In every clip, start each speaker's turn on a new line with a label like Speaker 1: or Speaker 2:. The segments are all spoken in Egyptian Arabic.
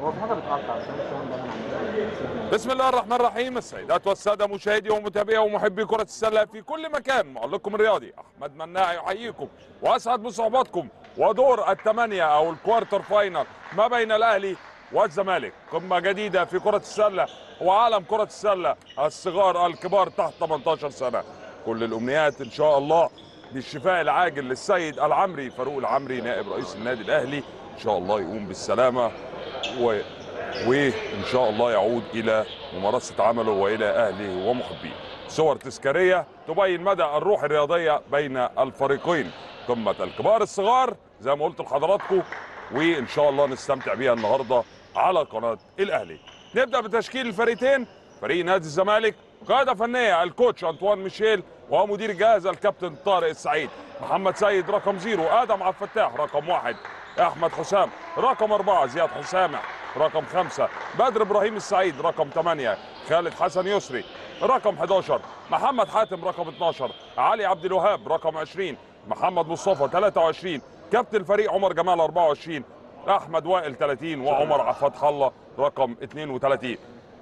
Speaker 1: هو في حاجه بتقطع عشان الكلام ده انا
Speaker 2: بسم الله الرحمن الرحيم السيدات والساده مشاهدي ومتابعي ومحبي كره السله في كل مكان معلقكم الرياضي احمد مناع يحييكم واسعد بصحبتكم ودور الثمانيه او الكوارتر فاينل ما بين الاهلي والزمالك قمه جديده في كره السله وعالم كره السله الصغار الكبار تحت 18 سنه كل الامنيات ان شاء الله بالشفاء العاجل للسيد العمري فاروق العمري نائب رئيس النادي الاهلي ان شاء الله يقوم بالسلامه و وان شاء الله يعود الى ممارسه عمله والى اهله ومحبيه. صور تذكاريه تبين مدى الروح الرياضيه بين الفريقين. قمه الكبار الصغار زي ما قلت لحضراتكم وان شاء الله نستمتع بيها النهارده على قناه الاهلي. نبدا بتشكيل الفريقين فريق نادي الزمالك قاعده فنيه الكوتش انطوان ميشيل ومدير الجهاز الكابتن طارق السعيد محمد سيد رقم زيرو ادم عبد الفتاح رقم واحد احمد حسام رقم أربعة زياد حسامح رقم خمسة بدر ابراهيم السعيد رقم ثمانية خالد حسن يسري رقم 11 محمد حاتم رقم 12 علي عبد الوهاب رقم 20 محمد مصطفى 23 كابتن الفريق عمر جمال 24 احمد وائل 30 وعمر فتح الله رقم 32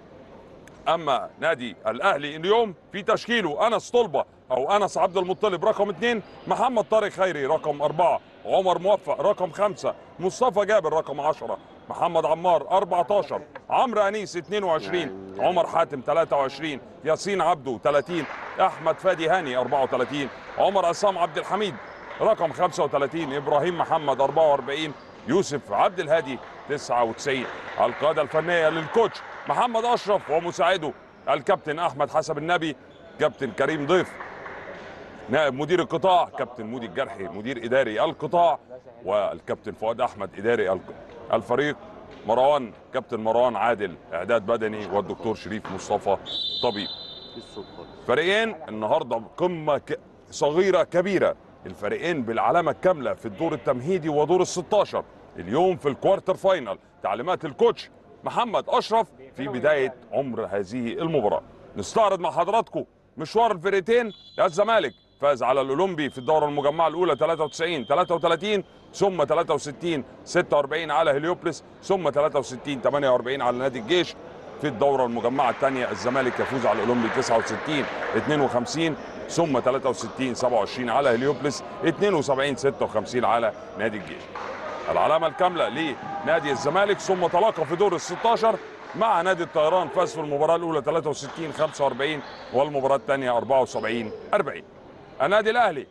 Speaker 2: اما نادي الاهلي اليوم في تشكيله انس طلبه او انس عبد المطلب رقم اثنين محمد طارق خيري رقم اربعه عمر موفق رقم خمسه مصطفى جابر رقم 10 محمد عمار 14 عمرو انيس 22 عمر حاتم 23 ياسين عبده 30 احمد فادي هاني 34 عمر عصام عبد الحميد رقم 35 ابراهيم محمد 44 يوسف عبد الهادي 99 القاده الفنيه للكوتش محمد اشرف ومساعده الكابتن احمد حسب النبي كابتن كريم ضيف نائب مدير القطاع كابتن مودي الجرحي مدير اداري القطاع والكابتن فؤاد احمد اداري الفريق مروان كابتن مروان عادل اعداد بدني والدكتور شريف مصطفى طبيب فريقين النهارده قمه ك... صغيره كبيره الفريقين بالعلامه الكامله في الدور التمهيدي ودور ال 16 اليوم في الكوارتر فاينل تعليمات الكوتش محمد اشرف في بدايه عمر هذه المباراه نستعرض مع حضراتكم مشوار الفرقتين الزمالك فاز على الاولمبي في الدوره المجمعه الاولى 93 33 ثم 63 46 على هليوبلس ثم 63 48 على نادي الجيش في الدوره المجمعه الثانيه الزمالك يفوز على الاولمبي 69 52 ثم 63 27 على هليوبلس 72 56 على نادي الجيش العلامه الكامله لنادي الزمالك ثم تلاقى في دور ال 16 مع نادي الطيران فاز في المباراه الاولى 63 45 والمباراه الثانيه 74 40 النادي الاهلي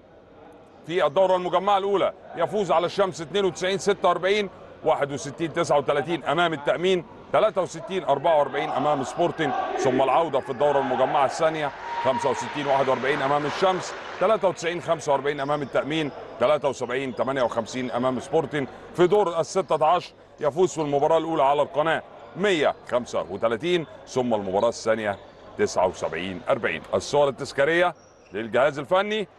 Speaker 2: في الدوره المجمعه الاولى يفوز على الشمس 92 46 61 39 امام التامين 63 44 امام سبورتنج ثم العوده في الدوره المجمعه الثانيه 65 41 امام الشمس 93 45 امام التامين 73 58 امام سبورتنج في دور ال 16 يفوز في المباراه الاولى على القناه 135 ثم المباراه الثانيه 79 40 الصور التذكاريه للجهاز الفني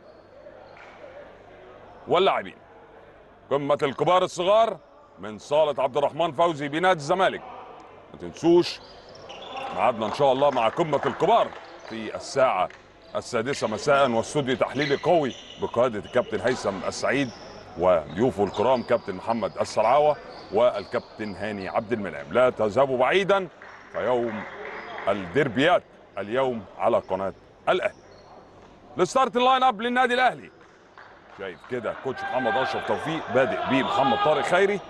Speaker 2: واللاعبين قمه الكبار الصغار من صاله عبد الرحمن فوزي بنادي الزمالك ما تنسوش ميعادنا ان شاء الله مع قمه الكبار في الساعه السادسه مساء واستوديو تحليلي قوي بقياده الكابتن هيثم السعيد وضيوفه الكرام كابتن محمد السرعاوه والكابتن هاني عبد المنعم لا تذهبوا بعيدا فيوم الديربيات اليوم على قناه الاهلي الستارت اللاين اب للنادي الاهلي شايف كده كوتش محمد اشرف توفيق بادئ بمحمد طارق خيري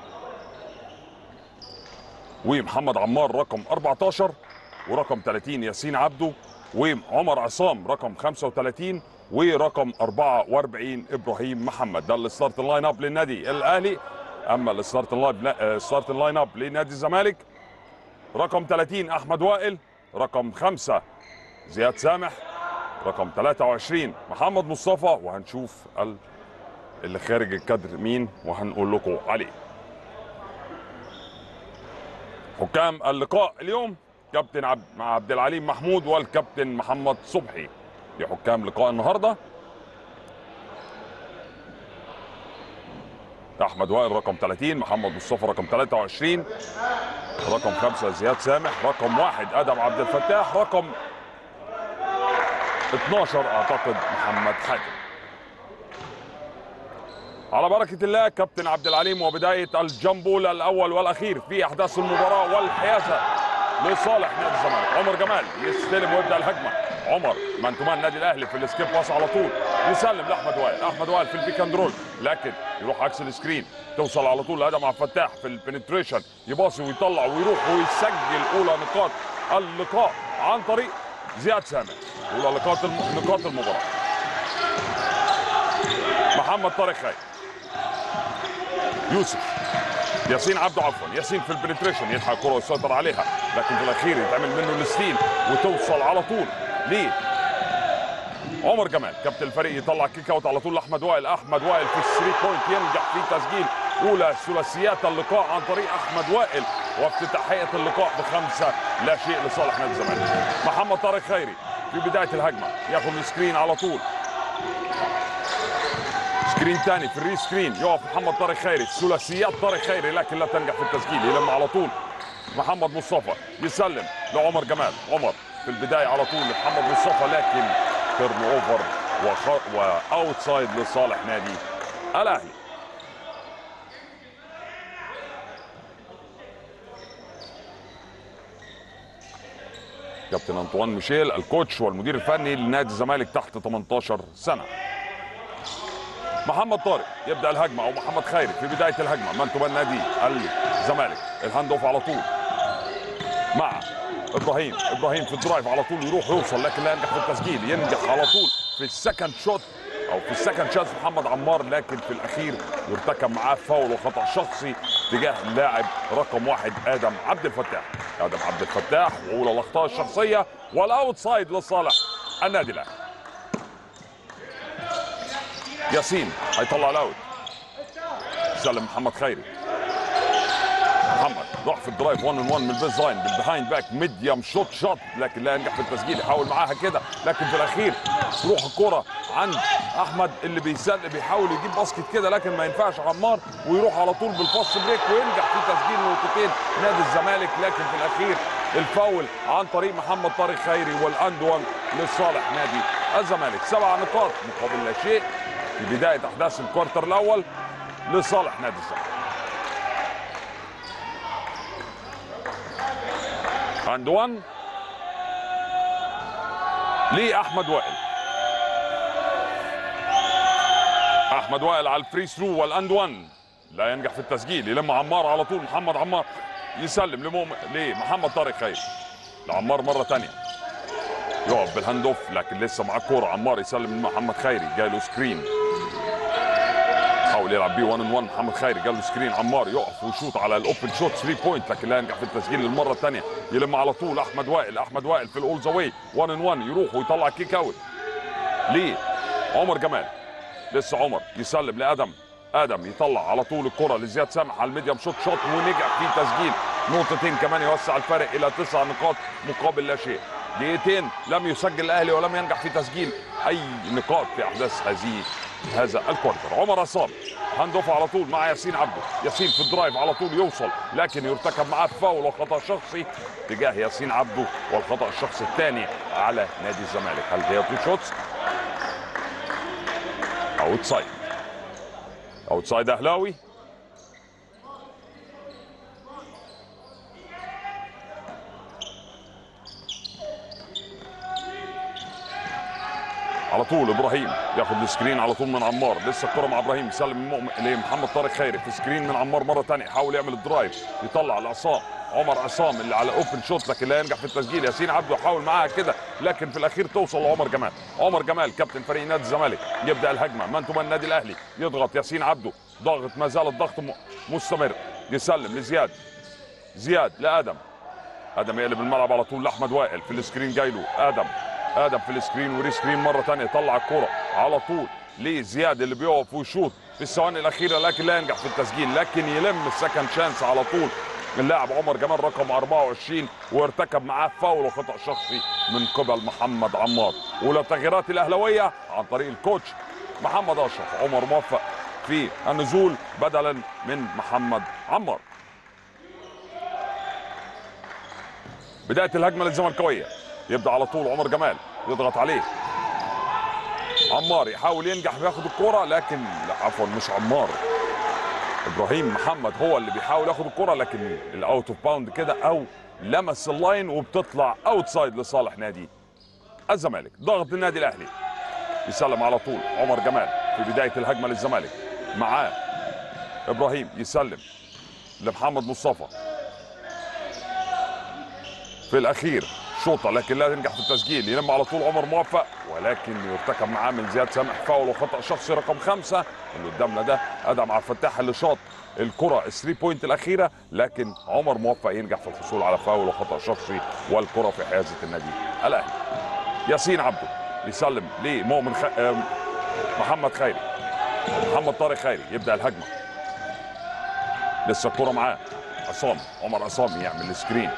Speaker 2: ومحمد عمار رقم 14 ورقم 30 ياسين عبده وعمر عصام رقم 35 ورقم 44 ابراهيم محمد ده الستارت لاين اب للنادي الاهلي اما الستارت لاين الستارت لاين اب لنادي الزمالك رقم 30 احمد وائل رقم 5 زياد سامح رقم 23 محمد مصطفى وهنشوف ال... اللي خارج الكادر مين وهنقول لكم عليه حكام اللقاء اليوم كابتن عبد مع عبد العليم محمود والكابتن محمد صبحي دي حكام لقاء النهارده احمد وائل رقم 30 محمد مصطفى رقم 23 رقم 5 زياد سامح رقم واحد ادم عبد الفتاح رقم 12 اعتقد محمد حاتم على بركة الله كابتن عبد العليم وبداية الجامبول الأول والأخير في أحداث المباراة والحيازة لصالح نادي الزمالك عمر جمال يستلم ويبدأ الهجمة عمر من تمان النادي الأهلي في السكيب باص على طول يسلم لأحمد وائل أحمد وائل في البيك اند رول لكن يروح عكس السكرين توصل على طول لأدم عبد الفتاح في البنتريشن يباصي ويطلع ويروح ويسجل أولى نقاط اللقاء عن طريق زياد سامر أولى نقاط الم... نقاط المباراة محمد طارق خير يوسف ياسين عبده عفوا ياسين في البنتريشن يلحق الكره ويسيطر عليها لكن في الاخير يتعمل منه الستيل وتوصل على طول ليه عمر جمال كابتن الفريق يطلع كيك اوت على طول لاحمد وائل احمد وائل في الثري بوينت ينجح في تسجيل اولى ثلاثيات اللقاء عن طريق احمد وائل وافتتاحيه اللقاء بخمسه لا شيء لصالح نادي الزمالك محمد طارق خيري في بدايه الهجمه ياخذ السكرين على طول سكرين تاني في الري سكرين يقف محمد طارق خيري ثلاثيات طارق خيري لكن لا تنجح في التسجيل يلم على طول محمد مصطفى يسلم لعمر جمال عمر في البدايه على طول لمحمد مصطفى لكن تيرن اوفر وخ... واوتسايد لصالح نادي الاهلي كابتن انطوان ميشيل الكوتش والمدير الفني لنادي الزمالك تحت 18 سنه محمد طارق يبدا الهجمه او محمد خيري في بدايه الهجمه من تبان نادي الزمالك الهاند اوف على طول مع ابراهيم ابراهيم في الدرايف على طول يروح يوصل لكن لا ينجح في التسجيل ينجح على طول في السكند شوت او في السكند شوت محمد عمار لكن في الاخير يرتكب معاه فاول وخطا شخصي تجاه اللاعب رقم واحد ادم عبد الفتاح ادم عبد الفتاح واولى الاخطاء الشخصيه والاوت سايد لصالح النادي الاهلي ياسين هيطلع الاوت سلم محمد خيري محمد راح في الدرايف 1 1 من البيز لاين بالبيهايند باك ميديوم شوت شوت لكن لا ينجح في التسجيل يحاول معاها كده لكن في الاخير تروح الكره عند احمد اللي بيسل بيحاول يجيب باسكت كده لكن ما ينفعش عمار ويروح على طول بالفاست بريك وينجح في تسجيل نقطتين نادي الزمالك لكن في الاخير الفاول عن طريق محمد طارق خيري والاند 1 لصالح نادي الزمالك سبع نقاط مقابل لا شيء في بدايه احداث الكوارتر الاول لصالح نادي الزمالك عند 1 لاحمد وائل احمد وائل على الفري ثرو والاند 1 لا ينجح في التسجيل يلم عمار على طول محمد عمار يسلم لمؤمن لمحمد طارق خير لعمار مره ثانيه يقف بالهاند اوف لكن لسه معاه كوره عمار يسلم لمحمد خيري جاي له سكرين حاول يلعب بيه 1 ان 1 محمد خيري جاله سكرين عمار يقف ويشوط على الاوبن شوت 3 بوينت لكن لا ينجح في التسجيل للمره الثانيه يلم على طول احمد وائل احمد وائل في الاول ذا واي 1 ان 1 يروح ويطلع كيك اوت ليه عمر جمال لسه عمر يسلم لادم ادم يطلع على طول الكره لزياد سامح على الميديم شوت شوت ونجح في تسجيل نقطتين كمان يوسع الفارق الى تسع نقاط مقابل لا شيء دقيقتين لم يسجل الاهلي ولم ينجح في تسجيل اي نقاط في احداث هذه هذا الكوارتر عمر عصام هاند اوف على طول مع ياسين عبده ياسين في الدرايف على طول يوصل لكن يرتكب معاه فاول وخطا شخصي تجاه ياسين عبده والخطا الشخصي الثاني على نادي الزمالك هل هي تو شوتس اوت سايد اوت سايد اهلاوي على طول ابراهيم ياخد السكرين على طول من عمار لسه الكره مع ابراهيم يسلم مؤمن لمحمد طارق خيري في سكرين من عمار مره ثانيه يحاول يعمل الدرايف يطلع لعصام عمر عصام اللي على اوبن شوت لكن لا ينجح في التسجيل ياسين عبده يحاول معاها كده لكن في الاخير توصل لعمر جمال عمر جمال كابتن فريق نادي الزمالك يبدا الهجمه من تبان النادي الاهلي يضغط ياسين عبده ضاغط ما زال الضغط م- مستمر يسلم لزياد زياد لادم ادم يقلب الملعب على طول لاحمد وائل في السكرين جاي له ادم ادم في السكرين وري سكرين مره ثانيه يطلع الكره على طول لزياد اللي بيقف ويشوط في الثواني الاخيره لكن لا ينجح في التسجيل لكن يلم السكند شانس على طول اللاعب عمر جمال رقم 24 وارتكب معاه فاول وخطا شخصي من قبل محمد عمار ولو تغييرات الاهلاويه عن طريق الكوتش محمد اشرف عمر موفق في النزول بدلا من محمد عمار بدايه الهجمه للزملكاويه يبدا على طول عمر جمال يضغط عليه عمار يحاول ينجح وياخد الكرة لكن لا عفوا مش عمار ابراهيم محمد هو اللي بيحاول ياخد الكرة لكن الاوت اوف باوند كده او لمس اللاين وبتطلع اوت سايد لصالح نادي الزمالك ضغط النادي الاهلي يسلم على طول عمر جمال في بدايه الهجمه للزمالك معاه ابراهيم يسلم لمحمد مصطفى في الاخير شوطه لكن لا ينجح في التسجيل يلم على طول عمر موفق ولكن يرتكب معاه من زياد سامح فاول وخطا شخصي رقم خمسه اللي قدامنا ده ادم عبد الفتاح اللي شاط الكره الثري بوينت الاخيره لكن عمر موفق ينجح في الحصول على فاول وخطا شخصي والكره في حيازه النادي الاهلي ياسين عبده يسلم لمؤمن خ... آم، محمد خيري محمد طارق خيري يبدا الهجمه لسه الكره معاه عصام عمر عصام يعمل سكرين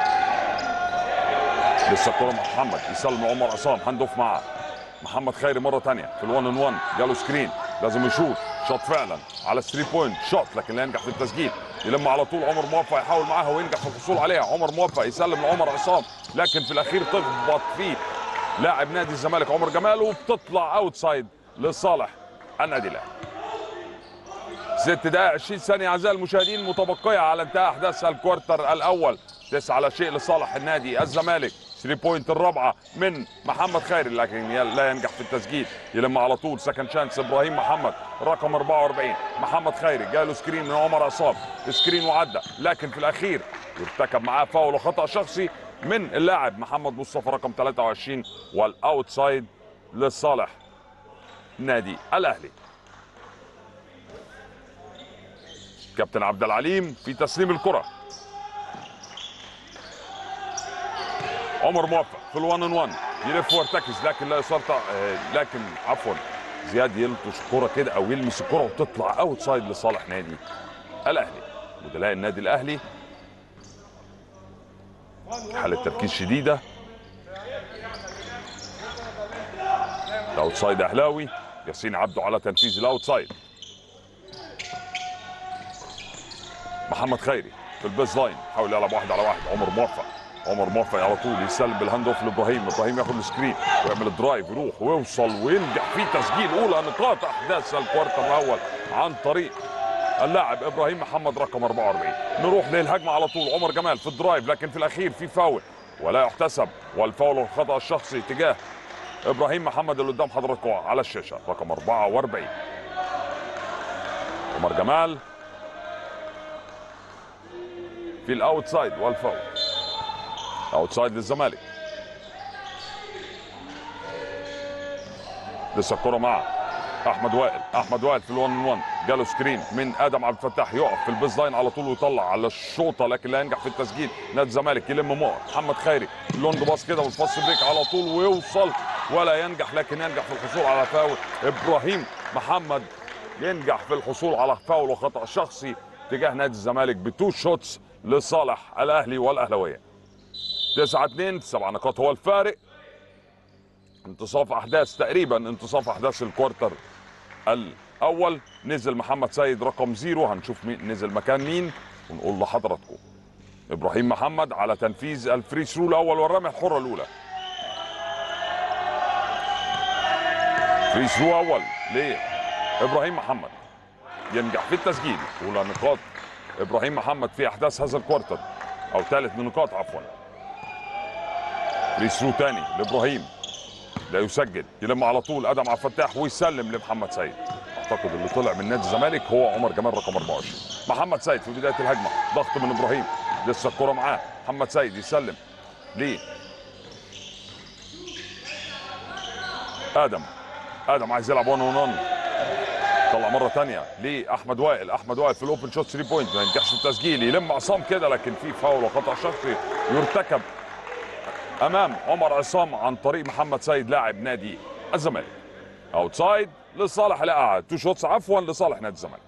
Speaker 2: لسه الكره مع محمد يسلم لعمر عصام هاند اوف معاه محمد خيري مره ثانيه في الوان ان 1 جاله سكرين لازم يشوط شوط فعلا على 3 بوينت شوط لكن لا ينجح في التسجيل يلم على طول عمر موفق يحاول معاها وينجح في الحصول عليها عمر موفق يسلم لعمر عصام لكن في الاخير تخبط فيه لاعب نادي الزمالك عمر جمال وبتطلع اوت سايد لصالح النادي الاهلي ست دقائق 20 ثانية أعزائي المشاهدين متبقية على انتهاء أحداث الكوارتر الأول تسعة على شيء لصالح النادي الزمالك 3 بوينت الرابعة من محمد خيري لكن لا ينجح في التسجيل يلم على طول سكند شانس إبراهيم محمد رقم 44 محمد خيري جاله سكرين من عمر عصام سكرين وعدى لكن في الأخير يرتكب معاه فاول وخطأ شخصي من اللاعب محمد مصطفى رقم 23 والأوتسايد لصالح نادي الأهلي كابتن عبد العليم في تسليم الكرة عمر موفق في الوان ان وان يلف ويرتكز لكن لا يصار آه، لكن عفوا زياد يلطش كرة كده او يلمس الكرة وتطلع اوت سايد لصالح نادي الاهلي بدلاء النادي الاهلي حالة تركيز شديدة الاوت سايد اهلاوي ياسين عبده على تنفيذ الاوت سايد محمد خيري في البيز لاين حاول يلعب واحد على واحد عمر موفق عمر موفق على طول يسلم بالهاند اوف لابراهيم ابراهيم ياخد السكرين ويعمل الدرايف يروح ويوصل وينجح في تسجيل اولى نقاط احداث الكوارتر الاول عن طريق اللاعب ابراهيم محمد رقم 44 نروح للهجمه على طول عمر جمال في الدرايف لكن في الاخير في فاول ولا يحتسب والفاول والخطا الشخصي تجاه ابراهيم محمد اللي قدام حضراتكم على الشاشه رقم 44 عمر جمال في الاوتسايد والفاول اوتسايد للزمالك لسه الكرة معه احمد وائل احمد وائل في الون 1 جاله سكرين من ادم عبد الفتاح يقف في البيز لاين على طول ويطلع على الشوطه لكن لا ينجح في التسجيل نادي الزمالك يلم مؤ محمد خيري اللونج باص كده والفاست بريك على طول ويوصل ولا ينجح لكن ينجح في الحصول على فاول ابراهيم محمد ينجح في الحصول على فاول وخطا شخصي تجاه نادي الزمالك بتو شوتس لصالح الاهلي والاهلاويه 9 2 سبع نقاط هو الفارق انتصاف احداث تقريبا انتصاف احداث الكوارتر الاول نزل محمد سيد رقم زيرو هنشوف مين نزل مكان مين ونقول لحضراتكم ابراهيم محمد على تنفيذ الفري ثرو الاول والرمي الحره الاولى فري ثرو اول لابراهيم محمد ينجح في التسجيل اولى نقاط ابراهيم محمد في احداث هذا الكوارتر او ثالث نقاط عفوا فري ثرو ثاني لابراهيم لا يسجل يلم على طول ادم عبد الفتاح ويسلم لمحمد سيد اعتقد اللي طلع من نادي الزمالك هو عمر جمال رقم 24 محمد سيد في بدايه الهجمه ضغط من ابراهيم لسه الكره معاه محمد سيد يسلم ليه ادم ادم عايز يلعب 1 1 طلع مره ثانيه لاحمد وائل احمد وائل في الاوبن شوت 3 بوينت ما ينجحش في التسجيل يلم عصام كده لكن في فاول وخطا شخصي يرتكب امام عمر عصام عن طريق محمد سيد لاعب نادي الزمالك اوتسايد لصالح لا تو شوتس عفوا لصالح نادي الزمالك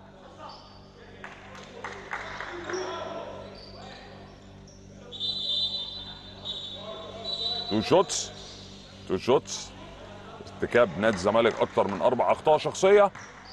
Speaker 2: تو شوتس تو شوتس ارتكاب نادي الزمالك اكتر من اربع اخطاء شخصيه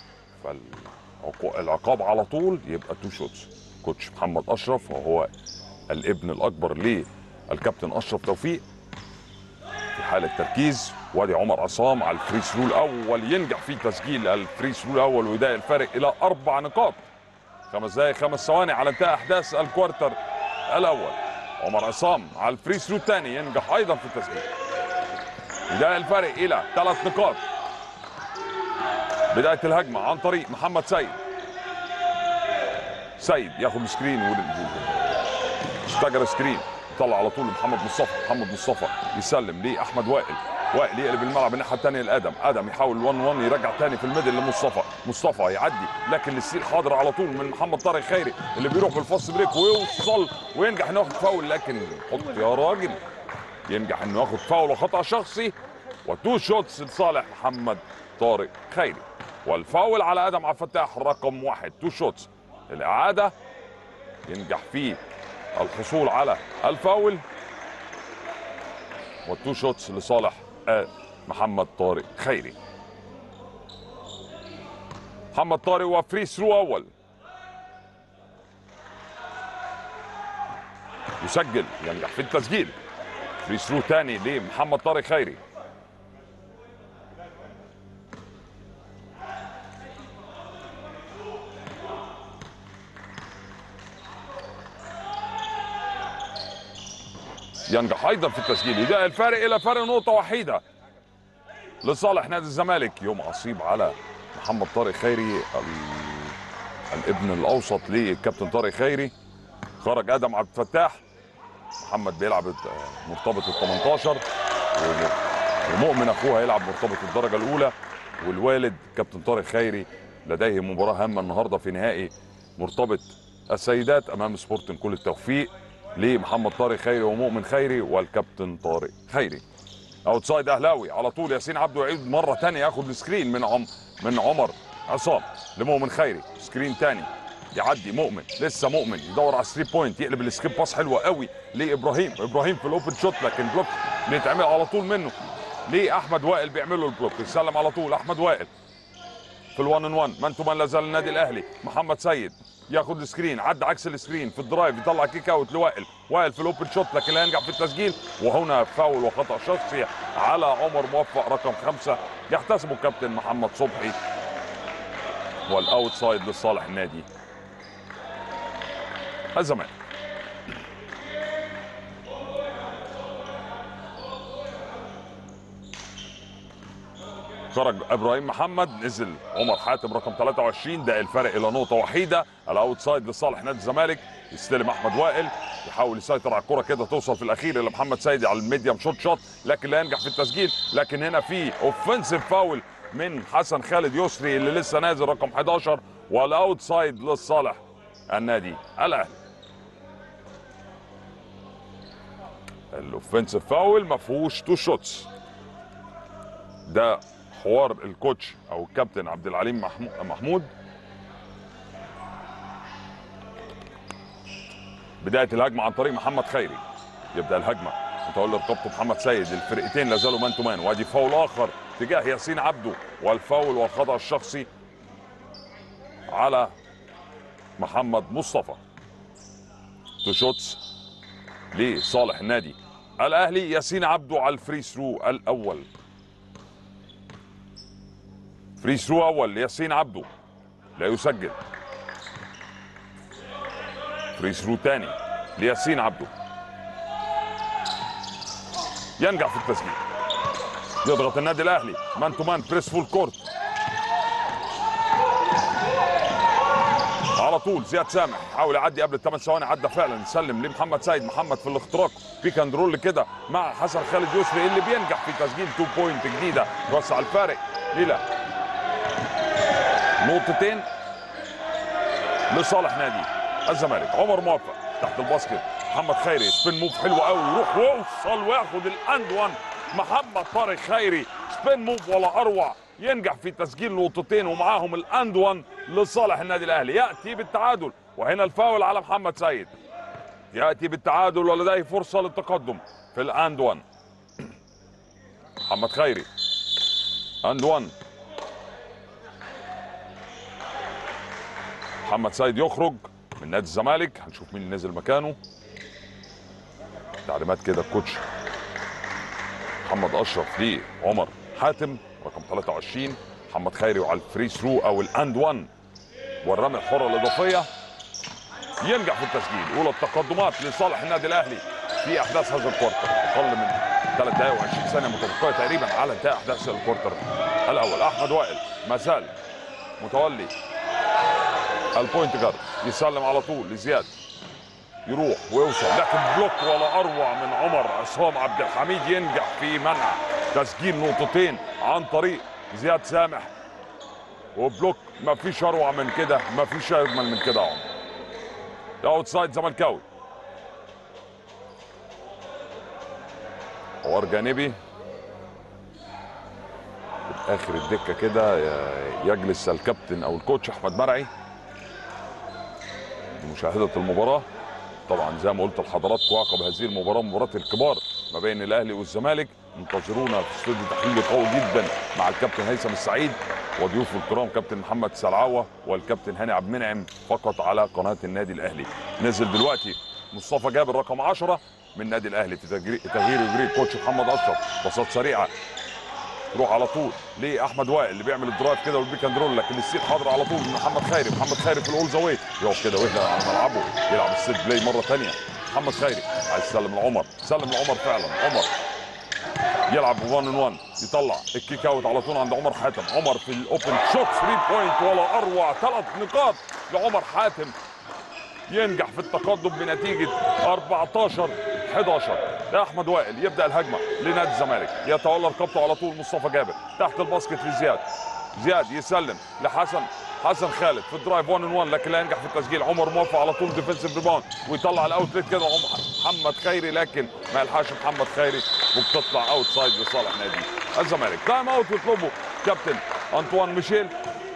Speaker 2: فالعقاب على طول يبقى تو شوتس كوتش محمد اشرف وهو الابن الاكبر للكابتن اشرف توفيق في حاله تركيز وادي عمر عصام على الفري ثرو الاول ينجح في تسجيل الفري ثرو الاول ويضايق الفارق الى اربع نقاط خمس دقائق خمس ثواني على انتهاء احداث الكوارتر الاول عمر عصام على الفري ثرو الثاني ينجح ايضا في التسجيل يضايق الفارق الى ثلاث نقاط بدايه الهجمه عن طريق محمد سيد سيد ياخد سكرين اشتجر سكرين طلع على طول لمحمد مصطفى محمد مصطفى يسلم لاحمد وائل وائل يقلب الملعب الناحيه الثانيه لادم ادم يحاول 1 1 يرجع ثاني في الميدل لمصطفى مصطفى يعدي لكن السيل حاضر على طول من محمد طارق خيري اللي بيروح بالفاست بريك ويوصل وينجح انه ياخد فاول لكن حط يا راجل ينجح انه ياخد فاول وخطا شخصي وتو شوتس لصالح محمد طارق خيري والفاول على ادم عبد الفتاح رقم واحد تو شوتس الاعاده ينجح فيه الحصول على الفاول والتو شوتس لصالح آه، محمد طارق خيري محمد طارق وفري ثرو اول يسجل ينجح في التسجيل فري ثرو ثاني لمحمد طارق خيري ينجح ايضا في التسجيل يضايق الفارق الى فرق نقطه وحيده لصالح نادي الزمالك يوم عصيب على محمد طارق خيري ال- الابن الاوسط للكابتن طارق خيري خرج ادم عبد الفتاح محمد بيلعب الت- مرتبط ال 18 وم- ومؤمن اخوه هيلعب مرتبط الدرجه الاولى والوالد كابتن طارق خيري لديه مباراه هامه النهارده في نهائي مرتبط السيدات امام سبورتنج كل التوفيق لمحمد طارق خيري ومؤمن خيري والكابتن طارق خيري اوتسايد اهلاوي على طول ياسين عبده يعيد مره ثانيه ياخد السكرين من عم من عمر عصام لمؤمن خيري سكرين ثاني يعدي مؤمن لسه مؤمن يدور على 3 بوينت يقلب السكيب باس حلوه قوي لابراهيم ابراهيم في الاوبن شوت لكن بلوك بيتعمل على طول منه لاحمد وائل بيعمل له البلوك يسلم على طول احمد وائل في الوان ان وان مان تو مان لا زال النادي الاهلي محمد سيد ياخد السكرين عدى عكس السكرين في الدرايف يطلع كيك اوت لوائل وائل في الاوبن شوت لكن لا ينجح في التسجيل وهنا فاول وخطا شخصي على عمر موفق رقم خمسه يحتسبه كابتن محمد صبحي والاوتسايد لصالح النادي الزمالك خرج ابراهيم محمد نزل عمر حاتم رقم 23 ده الفرق الى نقطه وحيده الاوتسايد لصالح نادي الزمالك يستلم احمد وائل يحاول يسيطر على الكره كده توصل في الاخير الى محمد سيدي على الميديم شوت شوت لكن لا ينجح في التسجيل لكن هنا في اوفنسيف فاول من حسن خالد يسري اللي لسه نازل رقم 11 والاوتسايد لصالح النادي الاهلي الاوفنسيف فاول ما فيهوش تو شوتس ده حوار الكوتش او الكابتن عبد العليم محمو- محمود بدايه الهجمه عن طريق محمد خيري يبدا الهجمه متولي رقبته محمد سيد الفرقتين لا زالوا مان تو مان وادي فاول اخر تجاه ياسين عبده والفاول والخطا الشخصي على محمد مصطفى تو شوتس لصالح النادي الاهلي ياسين عبده على الفري ثرو الاول فري ثرو اول لياسين عبده لا يسجل فري ثرو ثاني لياسين عبده ينجح في التسجيل يضغط النادي الاهلي مان تو مان بريس فول كورت على طول زياد سامح حاول يعدي قبل الثمان ثواني عدى فعلا يسلم لمحمد سيد محمد في الاختراق بيك اند رول كده مع حسن خالد يسري اللي بينجح في تسجيل 2 بوينت جديده يوسع الفارق ليه لا نقطتين لصالح نادي الزمالك عمر موفق تحت الباسكت محمد خيري سبين موف حلو قوي يروح ويوصل وياخد الاند وان محمد طارق خيري سبين موف ولا اروع ينجح في تسجيل نقطتين ومعاهم الاند وان لصالح النادي الاهلي ياتي بالتعادل وهنا الفاول على محمد سيد ياتي بالتعادل ولديه فرصه للتقدم في الاند وان محمد خيري اند وان محمد سيد يخرج من نادي الزمالك هنشوف مين اللي نزل مكانه تعليمات كده الكوتش محمد اشرف لعمر حاتم رقم 23 محمد خيري وعلى الفري ثرو او الاند 1 والرمي الحره الاضافيه ينجح في التسجيل اولى التقدمات لصالح النادي الاهلي في احداث هذا الكوارتر اقل من 3 دقائق و20 ثانيه متبقيه تقريبا على انتهاء احداث الكوارتر الاول احمد وائل ما زال متولي البوينت جارد يسلم على طول لزياد يروح ويوصل لكن بلوك ولا اروع من عمر عصام عبد الحميد ينجح في منع تسجيل نقطتين عن طريق زياد سامح وبلوك ما فيش اروع من كده ما فيش اجمل من كده يا عمر اوت سايد زملكاوي حوار جانبي في اخر الدكه كده يجلس الكابتن او الكوتش احمد مرعي لمشاهده المباراه طبعا زي ما قلت لحضراتكم عقب هذه المباراه مباراه الكبار ما بين الاهلي والزمالك انتظرونا في استوديو تحليلي قوي جدا مع الكابتن هيثم السعيد وضيوفه الكرام كابتن محمد سلعوه والكابتن هاني عبد المنعم فقط على قناه النادي الاهلي نزل دلوقتي مصطفى جابر رقم 10 من النادي الاهلي في تغيير تغيير يجري الكوتش محمد اشرف باصات سريعه تروح على طول لاحمد وائل اللي بيعمل الدرايف كده والبيك اند رول لكن السيت حاضر على طول من محمد خيري محمد خيري في الاول زاويه يقف كده ويهدى على ملعبه يلعب السيت بلاي مره ثانيه محمد خيري عايز يسلم لعمر سلم لعمر فعلا عمر يلعب 1 ان 1 يطلع الكيك اوت على طول عند عمر حاتم عمر في الاوبن شوت 3 بوينت ولا اروع ثلاث نقاط لعمر حاتم ينجح في التقدم بنتيجه 14 11 ده احمد وائل يبدا الهجمه لنادي الزمالك يتولى رقبته على طول مصطفى جابر تحت الباسكت لزياد زياد يسلم لحسن حسن خالد في الدرايف 1 ان 1 لكن لا ينجح في التسجيل عمر موفق على طول ديفنسيف ريباوند ويطلع الاوتلت كده محمد خيري لكن ما يلحقش محمد خيري وبتطلع اوت سايد لصالح نادي الزمالك تايم اوت يطلبه كابتن انطوان ميشيل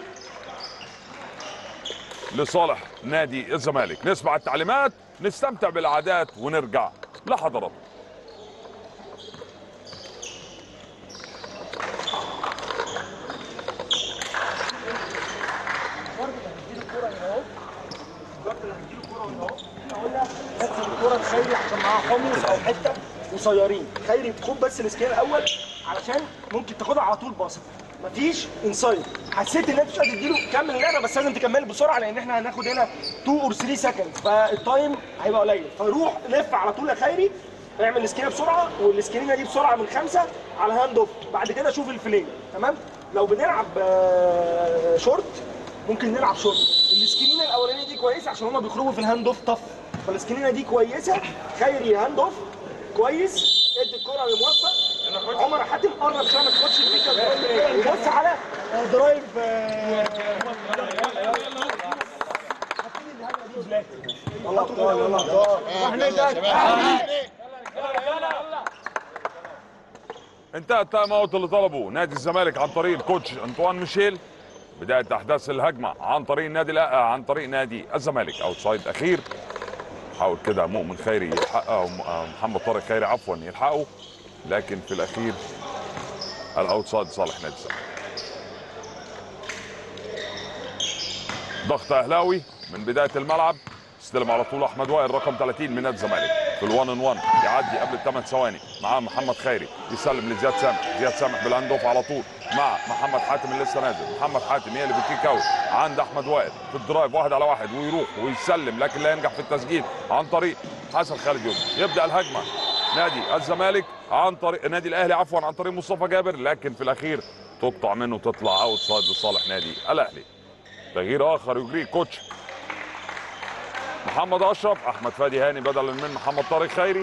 Speaker 2: لصالح نادي الزمالك نسمع التعليمات نستمتع بالعادات ونرجع لحضراتكم
Speaker 3: نفس الكرة لخيري عشان معاه حمص او حته قصيرين خيري خد بس السكيل الاول علشان ممكن تاخدها على طول باصه مفيش انسايد حسيت ان انت مش قادر تديله كمل اللعبه بس لازم تكمل بسرعه لان احنا هناخد هنا 2 اور 3 سكند فالتايم هيبقى قليل فروح لف على طول لخيري اعمل السكينه بسرعه والسكينه دي بسرعه من خمسه على هاند اوف بعد كده شوف الفلين تمام لو بنلعب آه، شورت ممكن نلعب شورت السكرينه الاولانيه دي كويسه عشان هما بيخرجوا في الهاند اوف طف فالسكرينه دي كويسه خيري هاند اوف كويس ادي الكره لموفق عمر حاتم قرب شويه ما تاخدش الفكره وبص على آه، درايف آه، يلا ابطال يلا ابطال
Speaker 2: انتهى التايم اوت اللي طلبه نادي الزمالك عن طريق الكوتش انطوان ميشيل بدايه احداث الهجمه عن طريق النادي لا عن طريق نادي الزمالك اوت سايد اخير حاول كده مؤمن خيري يلحقها أو م- آه محمد طارق خيري عفوا يلحقه لكن في الاخير الاوت سايد صالح نادي الزمالك ضغط اهلاوي من بدايه الملعب استلم على طول احمد وائل رقم 30 من نادي الزمالك في الوان ان 1 يعدي قبل الثمان ثواني معاه محمد خيري يسلم لزياد سامح زياد سامح بالهاند اوف على طول مع محمد حاتم اللي لسه نازل محمد حاتم يقلب الكيك اوت عند احمد وائل في الدرايف واحد على واحد ويروح ويسلم لكن لا ينجح في التسجيل عن طريق حسن خالد يوسف يبدا الهجمه نادي الزمالك عن طريق نادي الاهلي عفوا عن طريق مصطفى جابر لكن في الاخير تقطع منه وتطلع اوت سايد لصالح نادي الاهلي تغيير اخر يجريه كوتش محمد اشرف احمد فادي هاني بدلا من محمد طارق خيري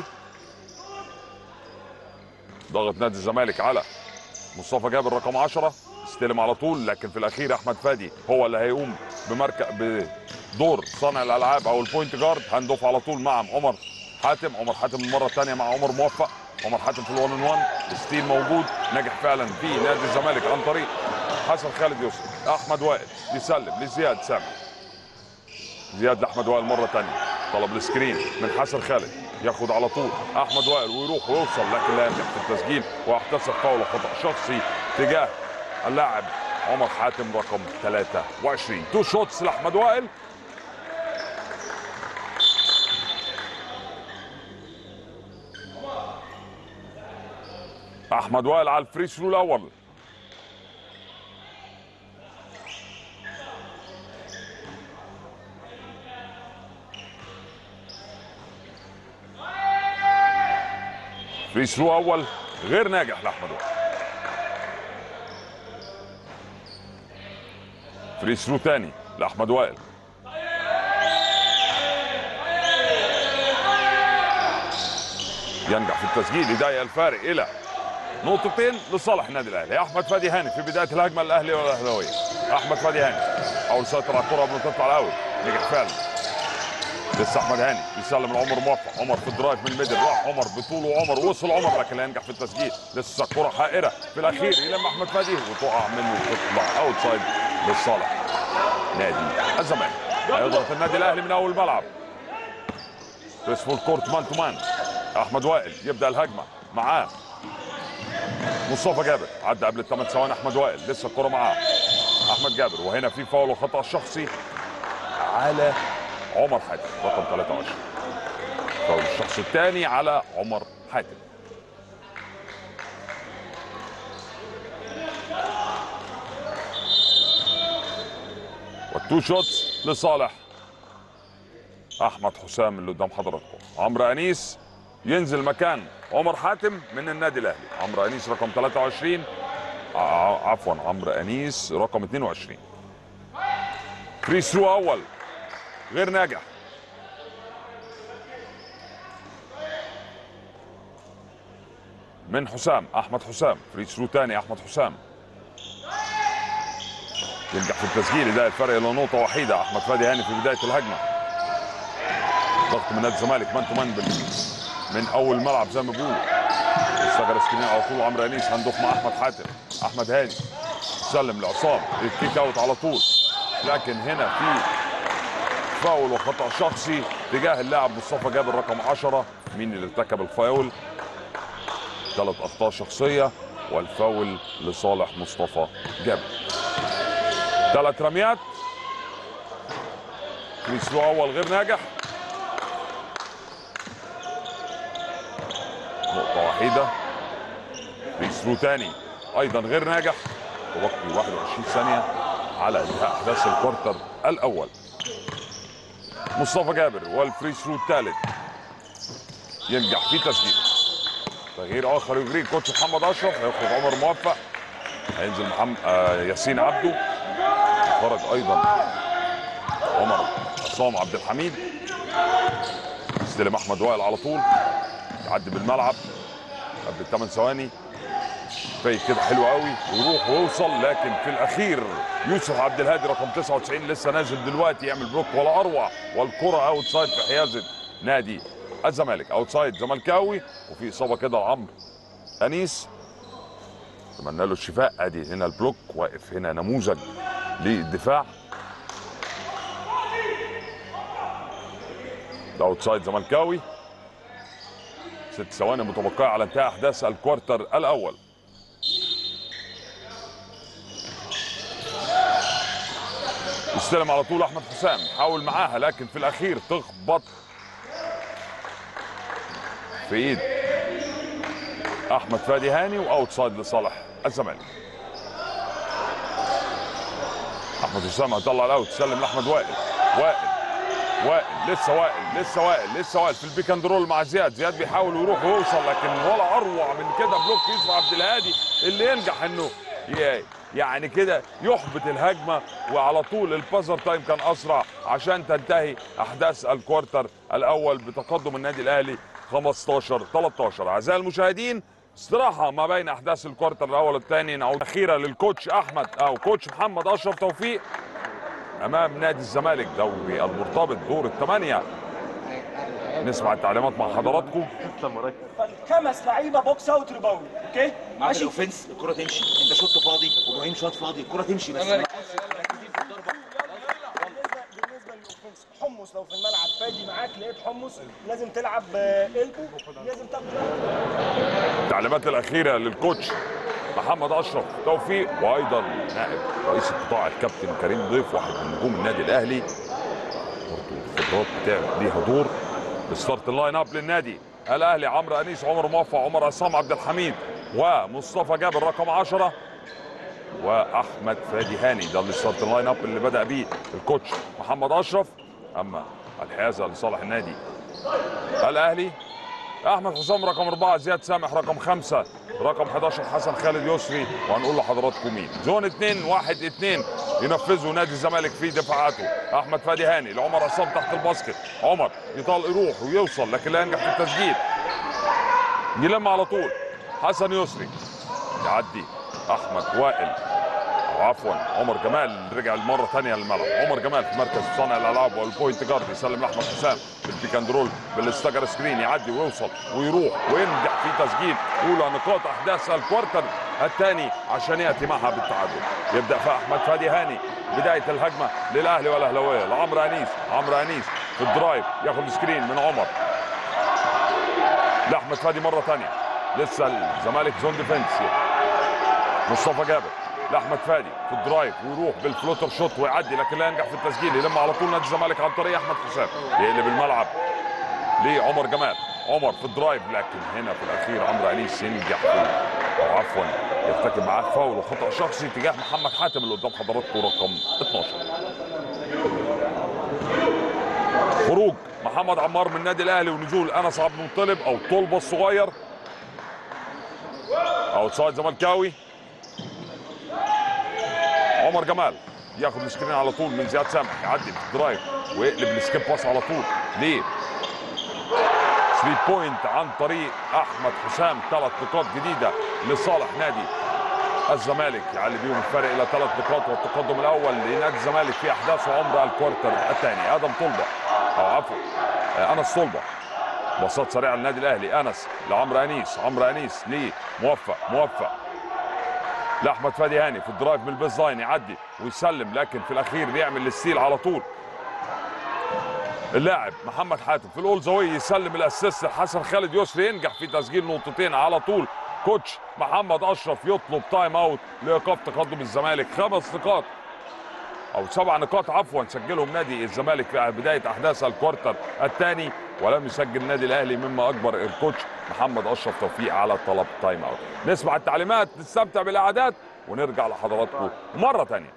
Speaker 2: ضغط نادي الزمالك على مصطفى جابر رقم 10 استلم على طول لكن في الاخير احمد فادي هو اللي هيقوم بمركز بدور صانع الالعاب او البوينت جارد هاند اوف على طول مع عمر حاتم عمر حاتم المره الثانيه مع عمر موفق عمر حاتم في الوان ان 1 ستيل موجود نجح فعلا في نادي الزمالك عن طريق حسن خالد يوسف احمد وائل يسلم لزياد سامح زياد لاحمد وائل مره ثانيه طلب السكرين من حسن خالد ياخد على طول احمد وائل ويروح ويوصل لكن لا ينجح في التسجيل واحتسب فاول خطا شخصي تجاه اللاعب عمر حاتم رقم 23 تو شوتس لاحمد وائل احمد وائل على الفري ثرو الاول فري ثرو اول غير ناجح لاحمد وائل فري ثرو تاني لاحمد وائل ينجح في التسجيل يضيق الفارق الى نقطتين لصالح النادي الاهلي احمد فادي هاني في بدايه الهجمه الاهلي والاهلاويه احمد فادي هاني حاول يسيطر على الكره قبل ما تطلع الاول نجح فعلا لسه احمد هاني يسلم لعمر موفق عمر في الدرايف من الميدل راح عمر بطوله عمر وصل عمر لكن لا ينجح في التسجيل لسه الكره حائره في الاخير يلم احمد فادي وتقع منه وتطلع اوت سايد لصالح نادي الزمالك هيضغط النادي الاهلي من اول الملعب ريسفول كورت مان تو مان احمد وائل يبدا الهجمه معاه مصطفى جابر عدى قبل الثمان ثواني احمد وائل لسه الكره معاه احمد جابر وهنا في فاول وخطا شخصي على عمر حاتم رقم 23 فاول الشخص الثاني على عمر حاتم والتو شوتس لصالح احمد حسام اللي قدام حضراتكم عمرو انيس ينزل مكان عمر حاتم من النادي الاهلي عمرو انيس رقم 23 ع- عفوا عمرو انيس رقم 22 فري ثرو اول غير ناجح من حسام احمد حسام فري ثرو ثاني احمد حسام ينجح في التسجيل ده الفرق الى نقطه وحيده احمد فادي هاني في بدايه الهجمه ضغط من نادي الزمالك مان تو مان بال- من اول الملعب زي ما بيقولوا استجر سكرين على طول عمرو انيس هندوخ مع احمد حاتم احمد هاني سلم لعصام الكيك اوت على طول لكن هنا في فاول وخطا شخصي تجاه اللاعب مصطفى جابر رقم 10 مين اللي ارتكب الفاول ثلاث اخطاء شخصيه والفاول لصالح مصطفى جابر ثلاث رميات فري ثرو اول غير ناجح نقطة وحيدة فري ثرو تاني أيضا غير ناجح تبقي 21 ثانية على انتهاء أحداث الكوارتر الأول مصطفى جابر والفري ثرو الثالث ينجح في تسجيله تغيير آخر يجري كوتش محمد أشرف هيخرج عمر موفق هينزل محمد آه ياسين عبده خرج أيضا عمر عصام عبد الحميد يستلم أحمد وائل على طول يعدي بالملعب قبل الثمان ثواني فايت كده حلو قوي ويروح ويوصل لكن في الاخير يوسف عبد الهادي رقم 99 لسه نازل دلوقتي يعمل بلوك ولا اروع والكره اوت سايد في حيازه نادي الزمالك اوت سايد زملكاوي وفي اصابه كده لعمرو انيس اتمنى له الشفاء ادي هنا البلوك واقف هنا نموذج للدفاع ده اوت سايد زملكاوي ست ثواني متبقية على انتهاء أحداث الكوارتر الأول يستلم على طول أحمد حسام حاول معاها لكن في الأخير تخبط في إيد أحمد فادي هاني وأوت سايد لصالح الزمالك أحمد حسام هيطلع الأوت يسلم لأحمد وائل وائل وائل لسه وائل لسه وائل لسه وائل في البيك اند رول مع زياد زياد بيحاول يروح ويوصل لكن ولا اروع من كده بلوك يوسف عبد الهادي اللي ينجح انه ي- يعني كده يحبط الهجمه وعلى طول البازر تايم كان اسرع عشان تنتهي احداث الكوارتر الاول بتقدم النادي الاهلي 15 13 اعزائي المشاهدين استراحة ما بين أحداث الكوارتر الأول والثاني نعود أخيرا للكوتش أحمد أو كوتش محمد أشرف توفيق امام نادي الزمالك دوري المرتبط دور الثمانيه نسمع التعليمات مع حضراتكم
Speaker 3: خمس لعيبه بوكس اوت ريباوند اوكي
Speaker 4: ماشي
Speaker 3: ماشي
Speaker 4: الاوفنس الكره تمشي انت شوط فاضي وابراهيم شوط فاضي الكره تمشي بس
Speaker 3: بالنسبه بالنسبه للاوفنس حمص لو في الملعب فادي معاك لقيت حمص لازم تلعب قلبه لازم تاخد
Speaker 2: التعليمات الاخيره للكوتش محمد اشرف توفيق وايضا نائب رئيس القطاع الكابتن كريم ضيف واحد من نجوم النادي الاهلي برضه الخبرات بتاعت ليها دور بستارت اللاين اب للنادي الاهلي عمرو انيس عمر موفق عمر عصام عبد الحميد ومصطفى جابر رقم 10 واحمد فادي هاني ده الستارت لاين اب اللي بدا بيه الكوتش محمد اشرف اما الحيازه لصالح النادي الاهلي احمد حسام رقم أربعة زياد سامح رقم خمسة رقم 11 حسن خالد يسري وهنقول لحضراتكم مين زون 2 1 2 ينفذوا نادي الزمالك في دفاعاته احمد فادي هاني لعمر عصام تحت الباسكت عمر يطال يروح ويوصل لكن لا ينجح في التسجيل يلم على طول حسن يسري يعدي احمد وائل أو عفوا عمر جمال رجع المره ثانيه للملعب عمر جمال في مركز صانع الالعاب والبوينت جارد يسلم لاحمد حسام بالبيك اند رول بالاستجر سكرين يعدي ويوصل ويروح وينجح في تسجيل اولى نقاط احداث الكوارتر الثاني عشان ياتي معها بالتعادل يبدا في احمد فادي هاني بدايه الهجمه للاهلي والاهلاويه لعمرو انيس عمرو انيس في الدرايف ياخد سكرين من عمر لاحمد فادي مره ثانيه لسه الزمالك زون ديفنس مصطفى جابر لاحمد فادي في الدرايف ويروح بالفلوتر شوت ويعدي لكن لا ينجح في التسجيل يلم على طول نادي الزمالك عن طريق احمد حسام يقلب الملعب لعمر جمال عمر في الدرايف لكن هنا في الاخير عمرو انيس ينجح في او عفوا يرتكب معاه فاول وخطا شخصي تجاه محمد حاتم اللي قدام حضراتكم رقم 12 خروج محمد عمار من النادي الاهلي ونزول انس عبد المطلب او طلبه الصغير او سايد زملكاوي عمر جمال ياخد السكرين على طول من زياد سامح يعدي في الدرايف ويقلب السكيب باس على طول ليه 3 بوينت عن طريق احمد حسام ثلاث نقاط جديده لصالح نادي الزمالك يعلي بيهم الفرق الى ثلاث نقاط والتقدم الاول لنادي الزمالك في احداث عمر الكوارتر الثاني ادم طلبه او عفوا آه، انس طلبه باصات سريعه للنادي الاهلي انس لعمرو انيس عمرو انيس ليه موفق موفق لاحمد فادي هاني في الدرايف من البيز لاين يعدي ويسلم لكن في الاخير بيعمل الستيل على طول اللاعب محمد حاتم في الاول زاويه يسلم الاسيست لحسن خالد يسري ينجح في تسجيل نقطتين على طول كوتش محمد اشرف يطلب تايم اوت لايقاف تقدم الزمالك خمس نقاط او سبع نقاط عفوا سجلهم نادي الزمالك في بدايه احداث الكوارتر الثاني ولم يسجل النادي الاهلي مما اجبر الكوتش محمد اشرف توفيق على طلب تايم اوت نسمع التعليمات نستمتع بالاعداد ونرجع لحضراتكم مره ثانيه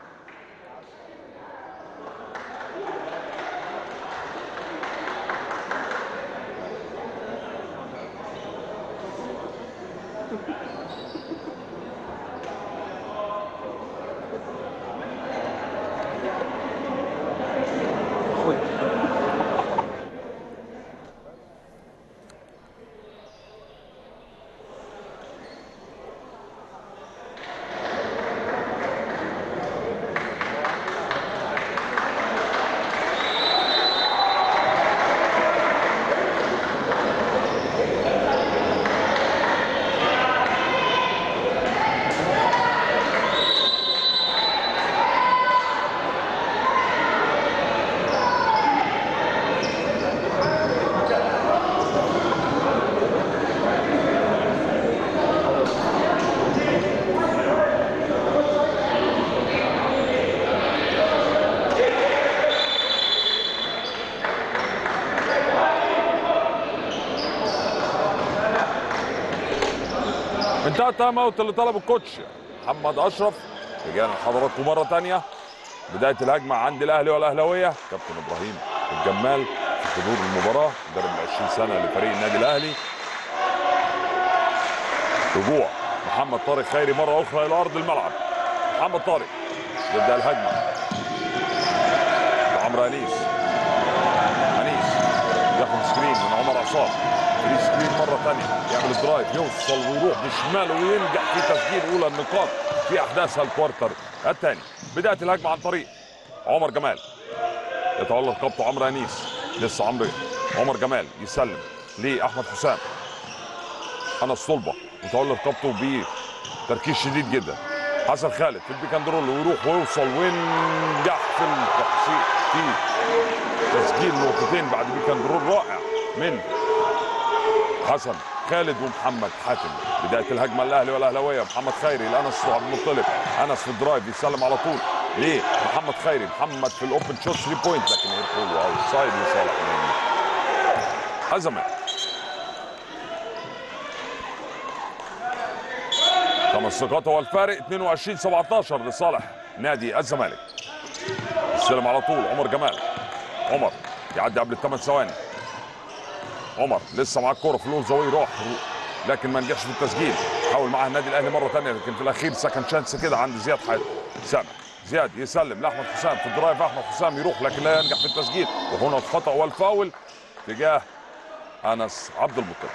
Speaker 2: انتهى التايم اوت اللي طلبه الكوتش محمد اشرف رجعنا لحضراتكم مره ثانيه بدايه الهجمه عند الاهلي والاهلاويه كابتن ابراهيم الجمال في حضور المباراه مدرب ال 20 سنه لفريق النادي الاهلي رجوع محمد طارق خيري مره اخرى الى ارض الملعب محمد طارق يبدا الهجمه عمرو انيس انيس ياخد سكرين من عمر عصام فري سكرين مره ثانيه يعمل الدرايف يوصل ويروح بشماله وينجح في تسجيل اولى النقاط في احداث الكوارتر الثاني بدايه الهجمه عن طريق عمر جمال يتولى رقبته عمرو انيس لسه عمرو عمر جمال يسلم لاحمد حسام انس صلبه يتولى رقبته بتركيز شديد جدا حسن خالد في البيك اند رول ويروح ويوصل وينجح في التحصيل في تسجيل نقطتين بعد بيك اند رول رائع من حسن خالد ومحمد حاتم بدايه الهجمه الاهلي والاهلاويه محمد خيري لانس عبد المطلب انس في الدرايف يسلم على طول ليه محمد خيري محمد في الاوبن شوت 3 بوينت لكن يدخل واوت سايد لصالح نادي الزمالك خمس نقاط هو الفارق 22 17 لصالح نادي الزمالك استلم على طول عمر جمال عمر يعدي قبل الثمان ثواني عمر لسه معاه الكوره في الاول زاويه يروح لكن ما نجحش في التسجيل حاول معاه النادي الاهلي مره ثانيه لكن في الاخير سكند شانس كده عند زياد حاتم سامح زياد يسلم لاحمد حسام في الدرايف احمد حسام يروح لكن لا ينجح في التسجيل وهنا الخطا والفاول تجاه انس عبد المطلب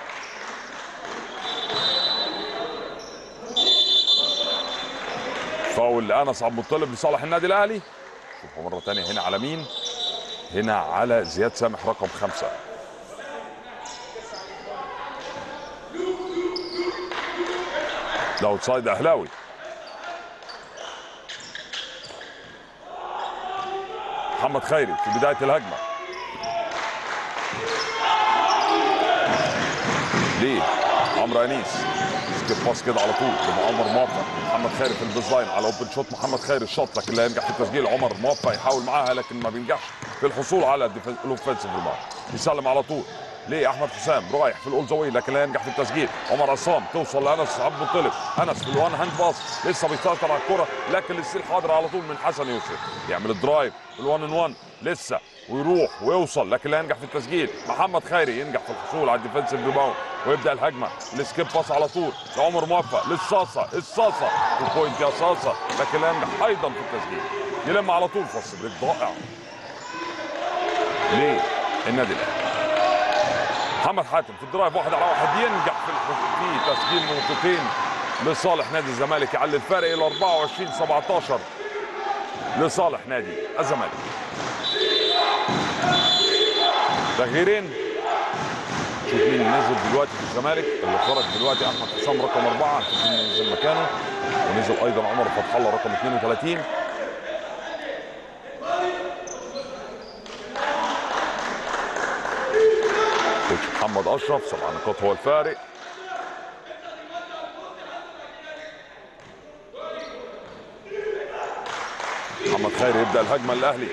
Speaker 2: فاول لانس عبد المطلب لصالح النادي الاهلي شوفوا مره ثانيه هنا على مين هنا على زياد سامح رقم خمسه ده اوتسايد اهلاوي محمد خيري في بدايه الهجمه ليه عمرو انيس سكيب باس كده على طول يبقى عمر موفق محمد خيري في البيز لاين على اوبن شوت محمد خيري الشوط لكن لا ينجح في التسجيل عمر موفق يحاول معاها لكن ما بينجحش في الحصول على الديف- الاوفنسيف ريباوند يسلم على طول ليه احمد حسام رايح في الاول زاويه لكن لا ينجح في التسجيل عمر عصام توصل لانس عبد المطلب انس في الوان هاند باص لسه بيسيطر على الكره لكن الستيل حاضر على طول من حسن يوسف يعمل الدرايف الوان ان وان لسه ويروح ويوصل لكن لا ينجح في التسجيل محمد خيري ينجح في الحصول على الديفنسيف ريباوند ويبدا الهجمه السكيب باس على طول لعمر موفق للصاصه الصاصه البوينت يا صاصه لكن لا ينجح ايضا في التسجيل يلم على طول فاصل بريك ضائع ليه النادي الاهلي محمد حاتم في الدرايف واحد على واحد ينجح في الح- في تسجيل نقطتين لصالح نادي الزمالك يعلي الفارق الى 24 17 لصالح نادي الزمالك تغييرين شوف مين نزل دلوقتي في الزمالك اللي خرج دلوقتي احمد حسام رقم اربعه شوف مين نزل مكانه ونزل ايضا عمر فتح الله رقم 32 كوتش محمد اشرف سبع نقاط هو الفارق محمد خيري يبدا الهجمه الاهلي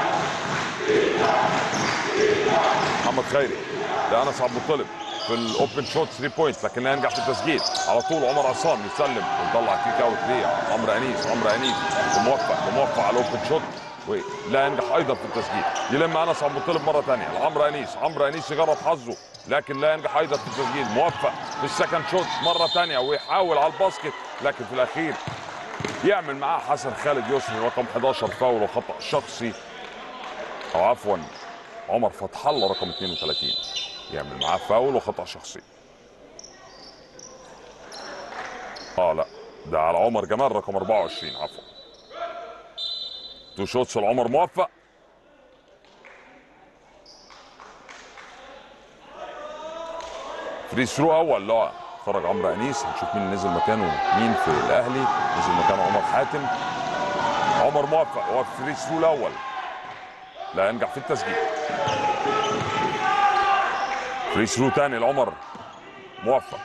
Speaker 2: محمد خيري لانس عبد المطلب في الاوبن شوت 3 بوينتس لكن لا ينجح في التسجيل على طول عمر عصام يسلم ويطلع كيك اوت ليه عمرو انيس عمرو انيس موفق موفق على الاوبن شوت ولا ينجح ايضا في التسجيل يلم انس عبد المطلب مره ثانيه لعمرو انيس عمرو انيس يجرب حظه لكن لا ينجح ايضا في التسجيل موفق في السكند شوت مره ثانيه ويحاول على الباسكت لكن في الاخير يعمل معاه حسن خالد يسري رقم 11 فاول وخطا شخصي او عفوا عمر فتح الله رقم 32 يعمل معاه فاول وخطا شخصي اه لا ده على عمر جمال رقم 24 عفوا تو شوتس لعمر موفق فري ثرو اول لا خرج عمرو انيس هنشوف مين اللي نزل مكانه مين في الاهلي نزل مكانه عمر حاتم عمر موفق هو في فري ثرو الاول لا ينجح في التسجيل فري ثرو تاني لعمر موفق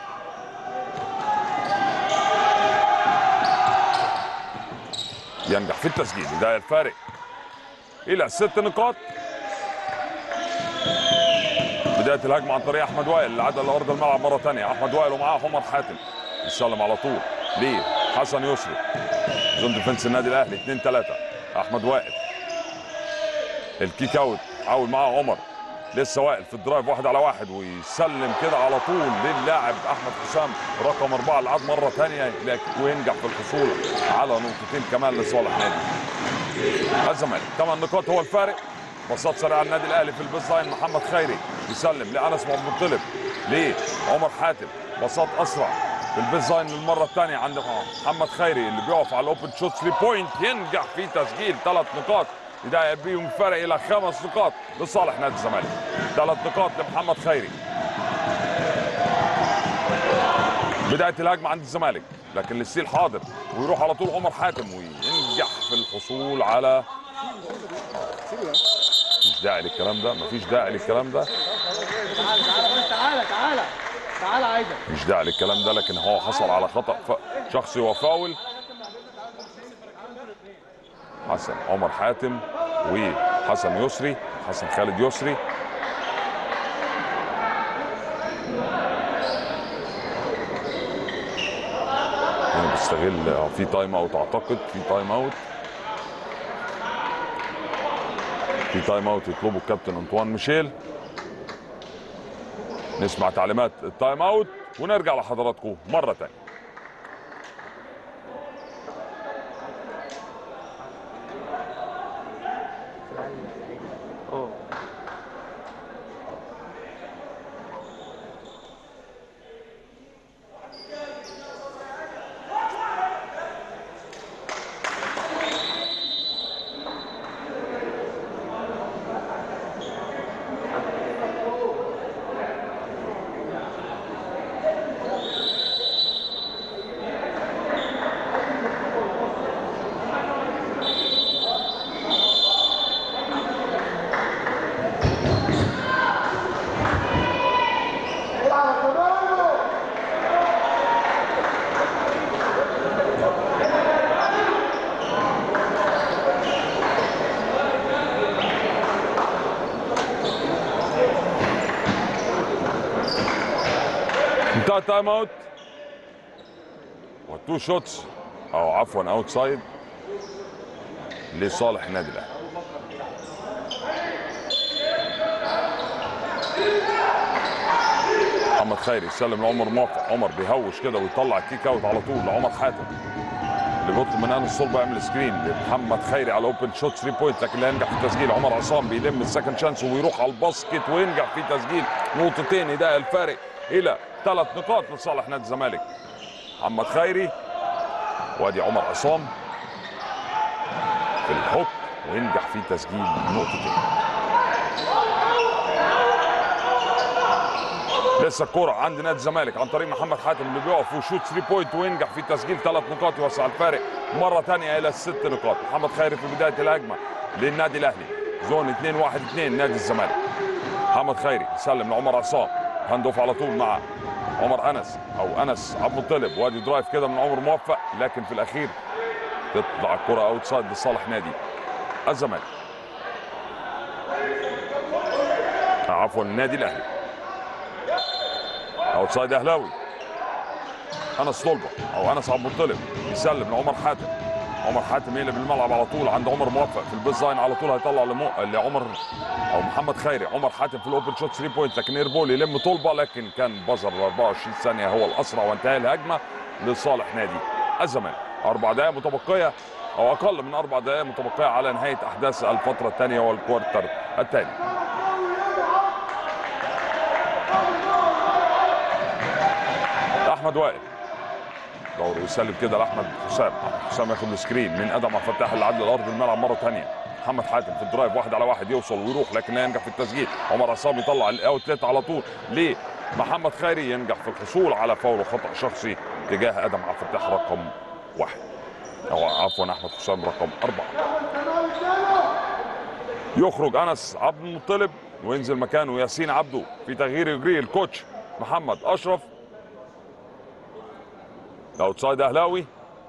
Speaker 2: ينجح في التسجيل بداية الفارق إلى ست نقاط بداية الهجمة عن طريق أحمد وائل اللي عدى لأرض الملعب مرة تانية أحمد وائل ومعاه عمر حاتم يسلم على طول ليه حسن يسري زون ديفنس النادي الأهلي 2 3 أحمد وائل الكيك اوت حاول معاه عمر لسه وائل في الدرايف واحد على واحد ويسلم كده على طول للاعب احمد حسام رقم اربعه اللي عاد مره ثانيه وينجح في الحصول على نقطتين كمان لصالح نادي الزمالك ثمان نقاط هو الفارق بساط سريع النادي الاهلي في البيز لاين محمد خيري يسلم لانس عبد المطلب ليه عمر حاتم بساط اسرع في البيز لاين للمره الثانيه عند محمد خيري اللي بيقف على الاوبن شوت 3 بوينت ينجح في تسجيل ثلاث نقاط بداية بيهم فرق إلى خمس نقاط لصالح نادي الزمالك ثلاث نقاط لمحمد خيري بداية الهجمة عند الزمالك لكن الستيل حاضر ويروح على طول عمر حاتم وينجح في الحصول على مفيش داعي للكلام ده مفيش داعي للكلام ده
Speaker 1: تعالى تعالى بس تعالى تعالى تعالى عايزك
Speaker 2: مش داعي للكلام ده لكن هو حصل على خطأ ف- شخصي وفاول حسن عمر حاتم وحسن يسري حسن خالد يسري يستغل اه في تايم اوت اعتقد في تايم اوت في تايم اوت يطلبه الكابتن انطوان ميشيل نسمع تعليمات التايم اوت ونرجع لحضراتكم مره تانية
Speaker 1: اه
Speaker 2: انتهى التايم اوت وتو شوتس او عفوا اوت سايد لصالح النادي الاهلي محمد خيري يسلم لعمر موفق عمر بيهوش كده ويطلع الكيك اوت على طول لعمر حاتم اللي بيطلب من انس الصلبه يعمل سكرين لمحمد خيري على اوبن شوت 3 بوينت لكن لا ينجح في التسجيل عمر عصام بيلم السكند شانس ويروح على الباسكت وينجح في تسجيل نقطتين يضايق الفارق الى ثلاث نقاط لصالح نادي الزمالك محمد خيري وادي عمر عصام في الهوك وينجح في تسجيل نقطتين لسه الكرة عند نادي الزمالك عن طريق محمد حاتم اللي بيقف ويشوت 3 بوينت وينجح في تسجيل ثلاث نقاط يوسع الفارق مرة ثانية إلى الست نقاط محمد خيري في بداية الهجمة للنادي الأهلي زون 2 1 2 نادي الزمالك محمد خيري يسلم لعمر عصام هاند اوف على طول مع عمر انس او انس عبد المطلب وادي درايف كده من عمر موفق لكن في الاخير تطلع الكرة اوت سايد لصالح نادي الزمالك عفوا النادي الاهلي اوت سايد اهلاوي انس طلبه او انس عبد المطلب يسلم لعمر حاتم عمر حاتم يقلب الملعب على طول عند عمر موفق في البيز لاين على طول هيطلع لمو... لعمر او محمد خيري عمر حاتم في الاوبن شوت 3 بوينت لكن ايربول يلم طلبه لكن كان بزر 24 ثانيه هو الاسرع وانتهى الهجمه لصالح نادي الزمالك اربع دقائق متبقيه او اقل من اربع دقائق متبقيه على نهايه احداث الفتره الثانيه والكوارتر الثاني احمد وائل دور يسلم كده لاحمد حسام احمد حسام ياخد السكرين من ادم عبد الفتاح اللي عدى الارض الملعب مره ثانيه محمد حاتم في الدرايف واحد على واحد يوصل ويروح لكن لا ينجح في التسجيل عمر عصام يطلع الاوتلت على طول ليه محمد خيري ينجح في الحصول على فاول وخطا شخصي تجاه ادم عبد الفتاح رقم واحد او عفوا احمد حسام رقم اربعه يخرج انس عبد المطلب وينزل مكانه ياسين عبده في تغيير يجري الكوتش محمد اشرف اوتسايد اهلاوي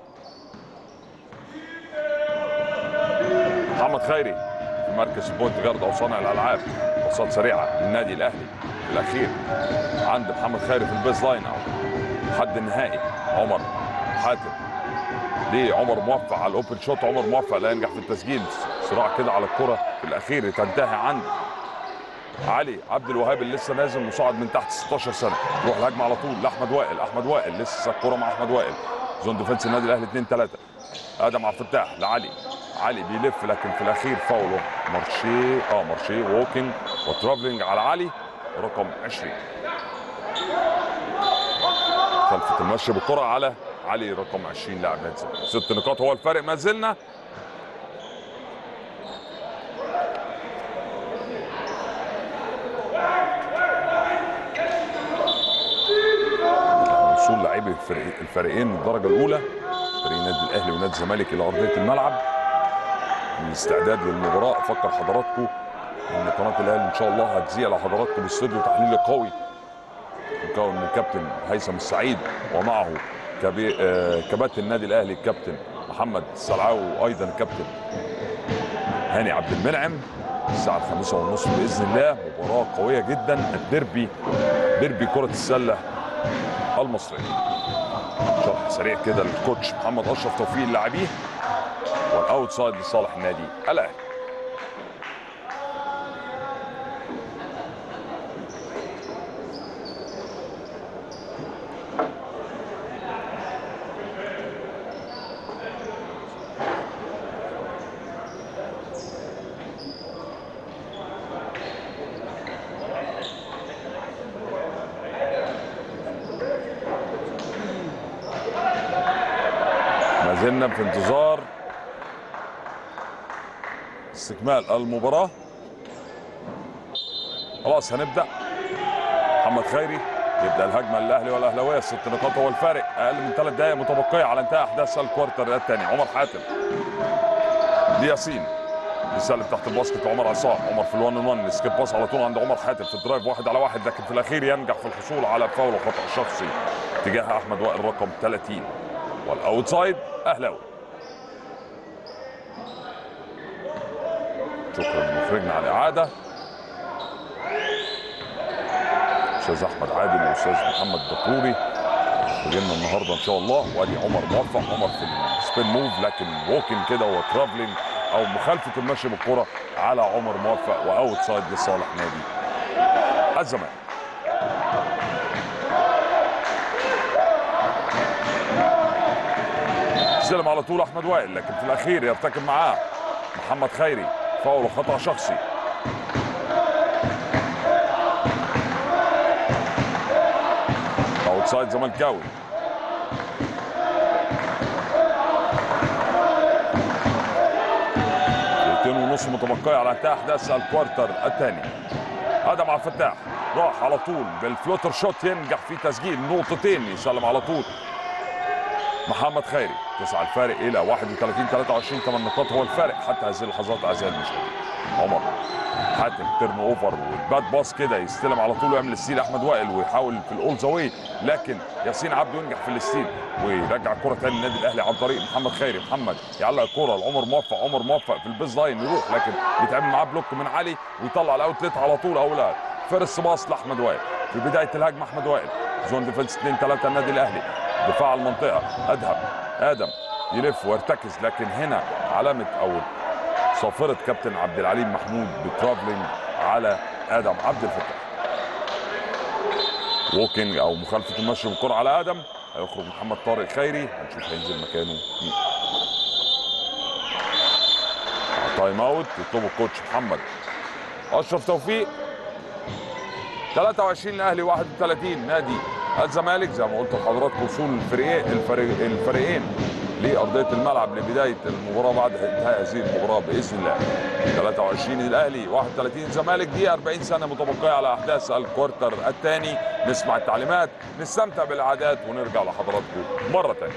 Speaker 2: محمد خيري في مركز بوينت جارد او صانع الالعاب بساط سريعه للنادي الاهلي في الاخير عند محمد خيري في البيز لاين او حد النهائي عمر حاتم ليه عمر موفق على الاوبن شوت عمر موفق لا ينجح في التسجيل صراع كده على الكره في الاخير تنتهي عند علي عبد الوهاب اللي لسه نازل مصعد من تحت 16 سنه يروح الهجمه على طول لاحمد وائل احمد وائل لسه الكره مع احمد وائل زون ديفنس النادي الاهلي 2 3 ادم عبد الفتاح لعلي علي بيلف لكن في الاخير فاوله مارشي اه مارشي ووكينج وترافلينج على علي رقم 20 خلفة المشي بالكرة على علي رقم 20 لاعب نادي الزمالك. ست نقاط هو الفارق ما زلنا وصول لاعبي الفريق- الفريقين من الدرجه الاولى فريق النادي الاهلي ونادي الزمالك الى ارضيه الملعب الاستعداد للمباراه افكر حضراتكم ان قناه الاهلي ان شاء الله هتذيع لحضراتكم استوديو تحليلي قوي مكون من كابتن هيثم السعيد ومعه كبي... آه، كباتن النادي الاهلي الكابتن محمد السلعاوي وايضا الكابتن هاني عبد المنعم الساعه الخامسة ونصف باذن الله مباراه قويه جدا الديربي ديربي كره السله المصريه شرح سريع كده للكوتش محمد اشرف توفيق اللاعبيه والاوت سايد لصالح النادي الاهلي ما زلنا في انتظار استكمال المباراة خلاص هنبدأ محمد خيري يبدأ الهجمة للأهلي والأهلاوية ست نقاط هو الفارق أقل من ثلاث دقائق متبقية على انتهاء أحداث الكوارتر الثاني عمر حاتم دي ياسين بيسلم تحت الباسكت عمر عصام عمر في الوان 1 سكيب باس على طول عند عمر حاتم في الدرايف واحد على واحد لكن في الاخير ينجح في الحصول على فاول وخطا شخصي تجاه احمد وائل رقم 30 والاوتسايد اهلاوي شكرا لمخرجنا على الاعاده استاذ احمد عادل واستاذ محمد دكروري جينا النهارده ان شاء الله وادي عمر موفق عمر في السبين موف لكن ووكن كده وترافلينج او مخالفه المشي بالكره على عمر موفق واوت سايد لصالح نادي الزمالك استلم على طول احمد وائل لكن في الاخير يرتكب معاه محمد خيري فاول خطا شخصي اوت سايد زملكاوي دقيقتين ونص متبقية على انتهاء احداث الكوارتر الثاني ادم عبد الفتاح راح على طول بالفلوتر شوت ينجح في تسجيل نقطتين يسلم على طول محمد خيري تسعى الفارق الى 31 23 8 نقاط هو الفارق حتى هذه اللحظات اعزائي المشاهدين عمر حاتم تيرن اوفر والباد باص كده يستلم على طول ويعمل الستيل احمد وائل ويحاول في الاول زاوي لكن ياسين عبده ينجح في الستيل ويرجع الكره تاني للنادي الاهلي عن طريق محمد خيري محمد يعلق الكره لعمر موفق عمر موفق في البيز لاين يروح لكن بيتعمل معاه بلوك من علي ويطلع الاوتلت على طول اولى فارس باص لاحمد وائل في بدايه الهجمه احمد وائل زون ديفنس 2 3 النادي الاهلي دفاع على المنطقه ادهم ادم يلف ويرتكز لكن هنا علامه او صافره كابتن عبد العليم محمود بترافلينج على ادم عبد الفتاح ووكينج او مخالفه المشي بالكره على ادم هيخرج محمد طارق خيري هنشوف هينزل مكانه مين تايم اوت يطلبه الكوتش محمد اشرف توفيق 23 الاهلي 31 نادي الزمالك زي ما قلت لحضراتكم وصول الفريقين الفريق الفريقين لارضيه الملعب لبدايه المباراه بعد انتهاء هذه المباراه باذن الله 23 الاهلي 31 الزمالك دي 40 سنه متبقيه على احداث الكوارتر الثاني نسمع التعليمات نستمتع بالعادات ونرجع لحضراتكم مره ثانيه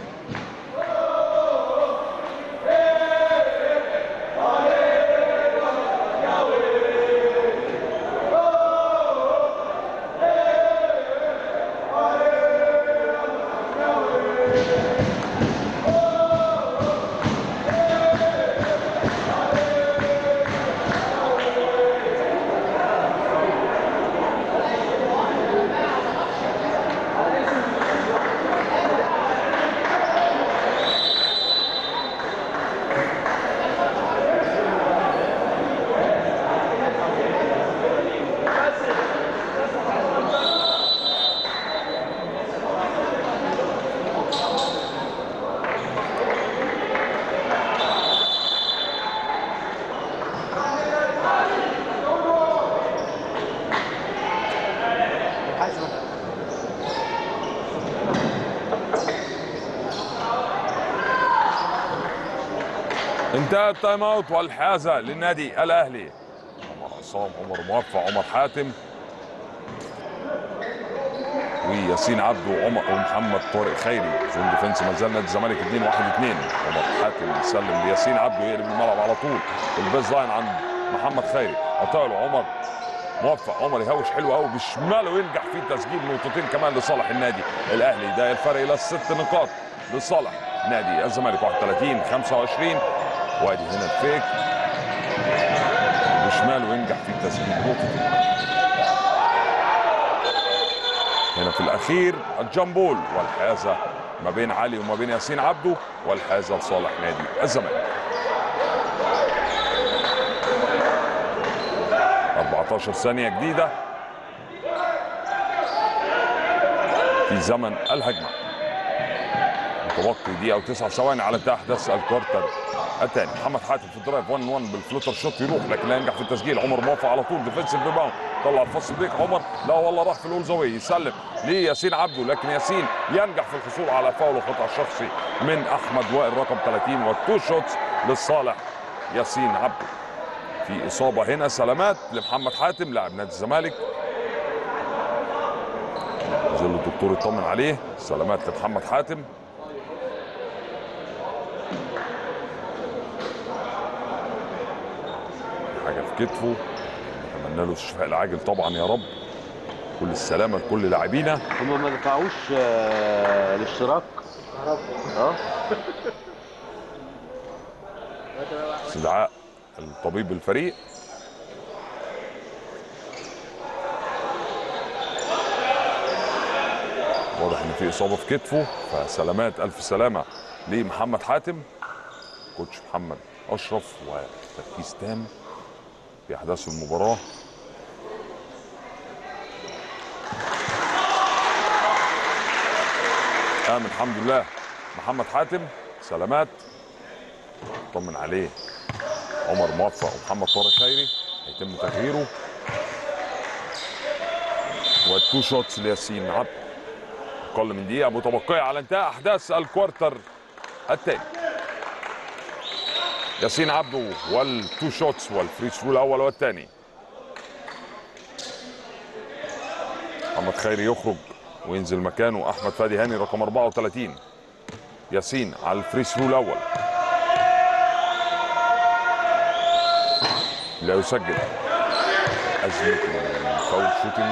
Speaker 2: انتهى التايم اوت والحازه للنادي الاهلي عمر عصام عمر موفق عمر حاتم وياسين عبده وعمر ومحمد طارق خيري زون ديفنس ما زال نادي الزمالك 2 1 2 عمر حاتم يسلم لياسين عبده يقلب الملعب على طول البيز لاين عند محمد خيري قطع له عمر موفق عمر يهوش حلو قوي بشماله ينجح في تسجيل نقطتين كمان لصالح النادي الاهلي ده الفرق الى ست نقاط لصالح نادي الزمالك 31 25 وادي هنا الفيك بشماله ينجح في تسجيل نقطتين هنا وفي الاخير الجامبول والحازه ما بين علي وما بين ياسين عبده والحازه لصالح نادي الزمالك 14 ثانيه جديده في زمن الهجمه متبقي دقيقه وتسع ثواني على انتهاء احداث الكوارتر الثاني محمد حاتم في الدرايف 1 1 بالفلوتر شوت يروح لكن لا ينجح في التسجيل عمر موافق على طول ديفنسيف ريباوند طلع الفاست بريك عمر لا والله راح في الاولزاوي يسلم لياسين عبده لكن ياسين ينجح في الحصول على فاول وخطا شخصي من احمد وائل رقم 30 والتو شوتس لصالح ياسين عبده في اصابه هنا سلامات لمحمد حاتم لاعب نادي الزمالك ظل الدكتور يطمن عليه سلامات لمحمد حاتم حاجه في كتفه نتمنى له الشفاء العاجل طبعا يا رب كل السلامه لكل لاعبينا
Speaker 1: هم ما دفعوش آه، الاشتراك اه
Speaker 2: استدعاء الطبيب الفريق واضح ان في اصابه في كتفه فسلامات الف سلامه لمحمد حاتم كوتش محمد اشرف وتركيز تام في احداث المباراه قام الحمد لله محمد حاتم سلامات طمن عليه عمر موفق ومحمد طارق خيري هيتم تغييره والتو شوتس لياسين عبد اقل من دقيقه متبقيه على انتهاء احداث الكوارتر الثاني ياسين عبده والتو شوتس والفري ثرو الاول والثاني محمد خيري يخرج وينزل مكانه احمد فادي هاني رقم 34 ياسين على الفري ثرو الاول لا يسجل أزمة الفاول شوتنج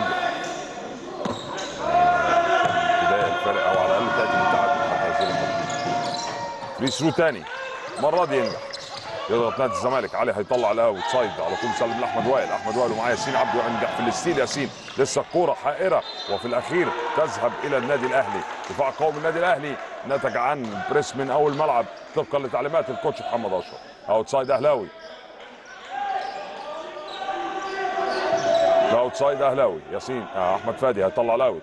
Speaker 2: بداية الفرق أو على الأقل تأتي بالتعادل حتى هذه اللحظة فري ثرو تاني المرة دي ينجح يضغط نادي الزمالك علي هيطلع الاوت سايد على طول سلم لاحمد وائل احمد وائل ومعاه ياسين عبده ينجح في الستيل ياسين لسه الكوره حائره وفي الاخير تذهب الى النادي الاهلي دفاع قوي من النادي الاهلي نتج عن بريس من اول ملعب طبقا لتعليمات الكوتش محمد اشرف اوت سايد اهلاوي اوت سايد اهلاوي ياسين آه، احمد فادي هيطلع الاوت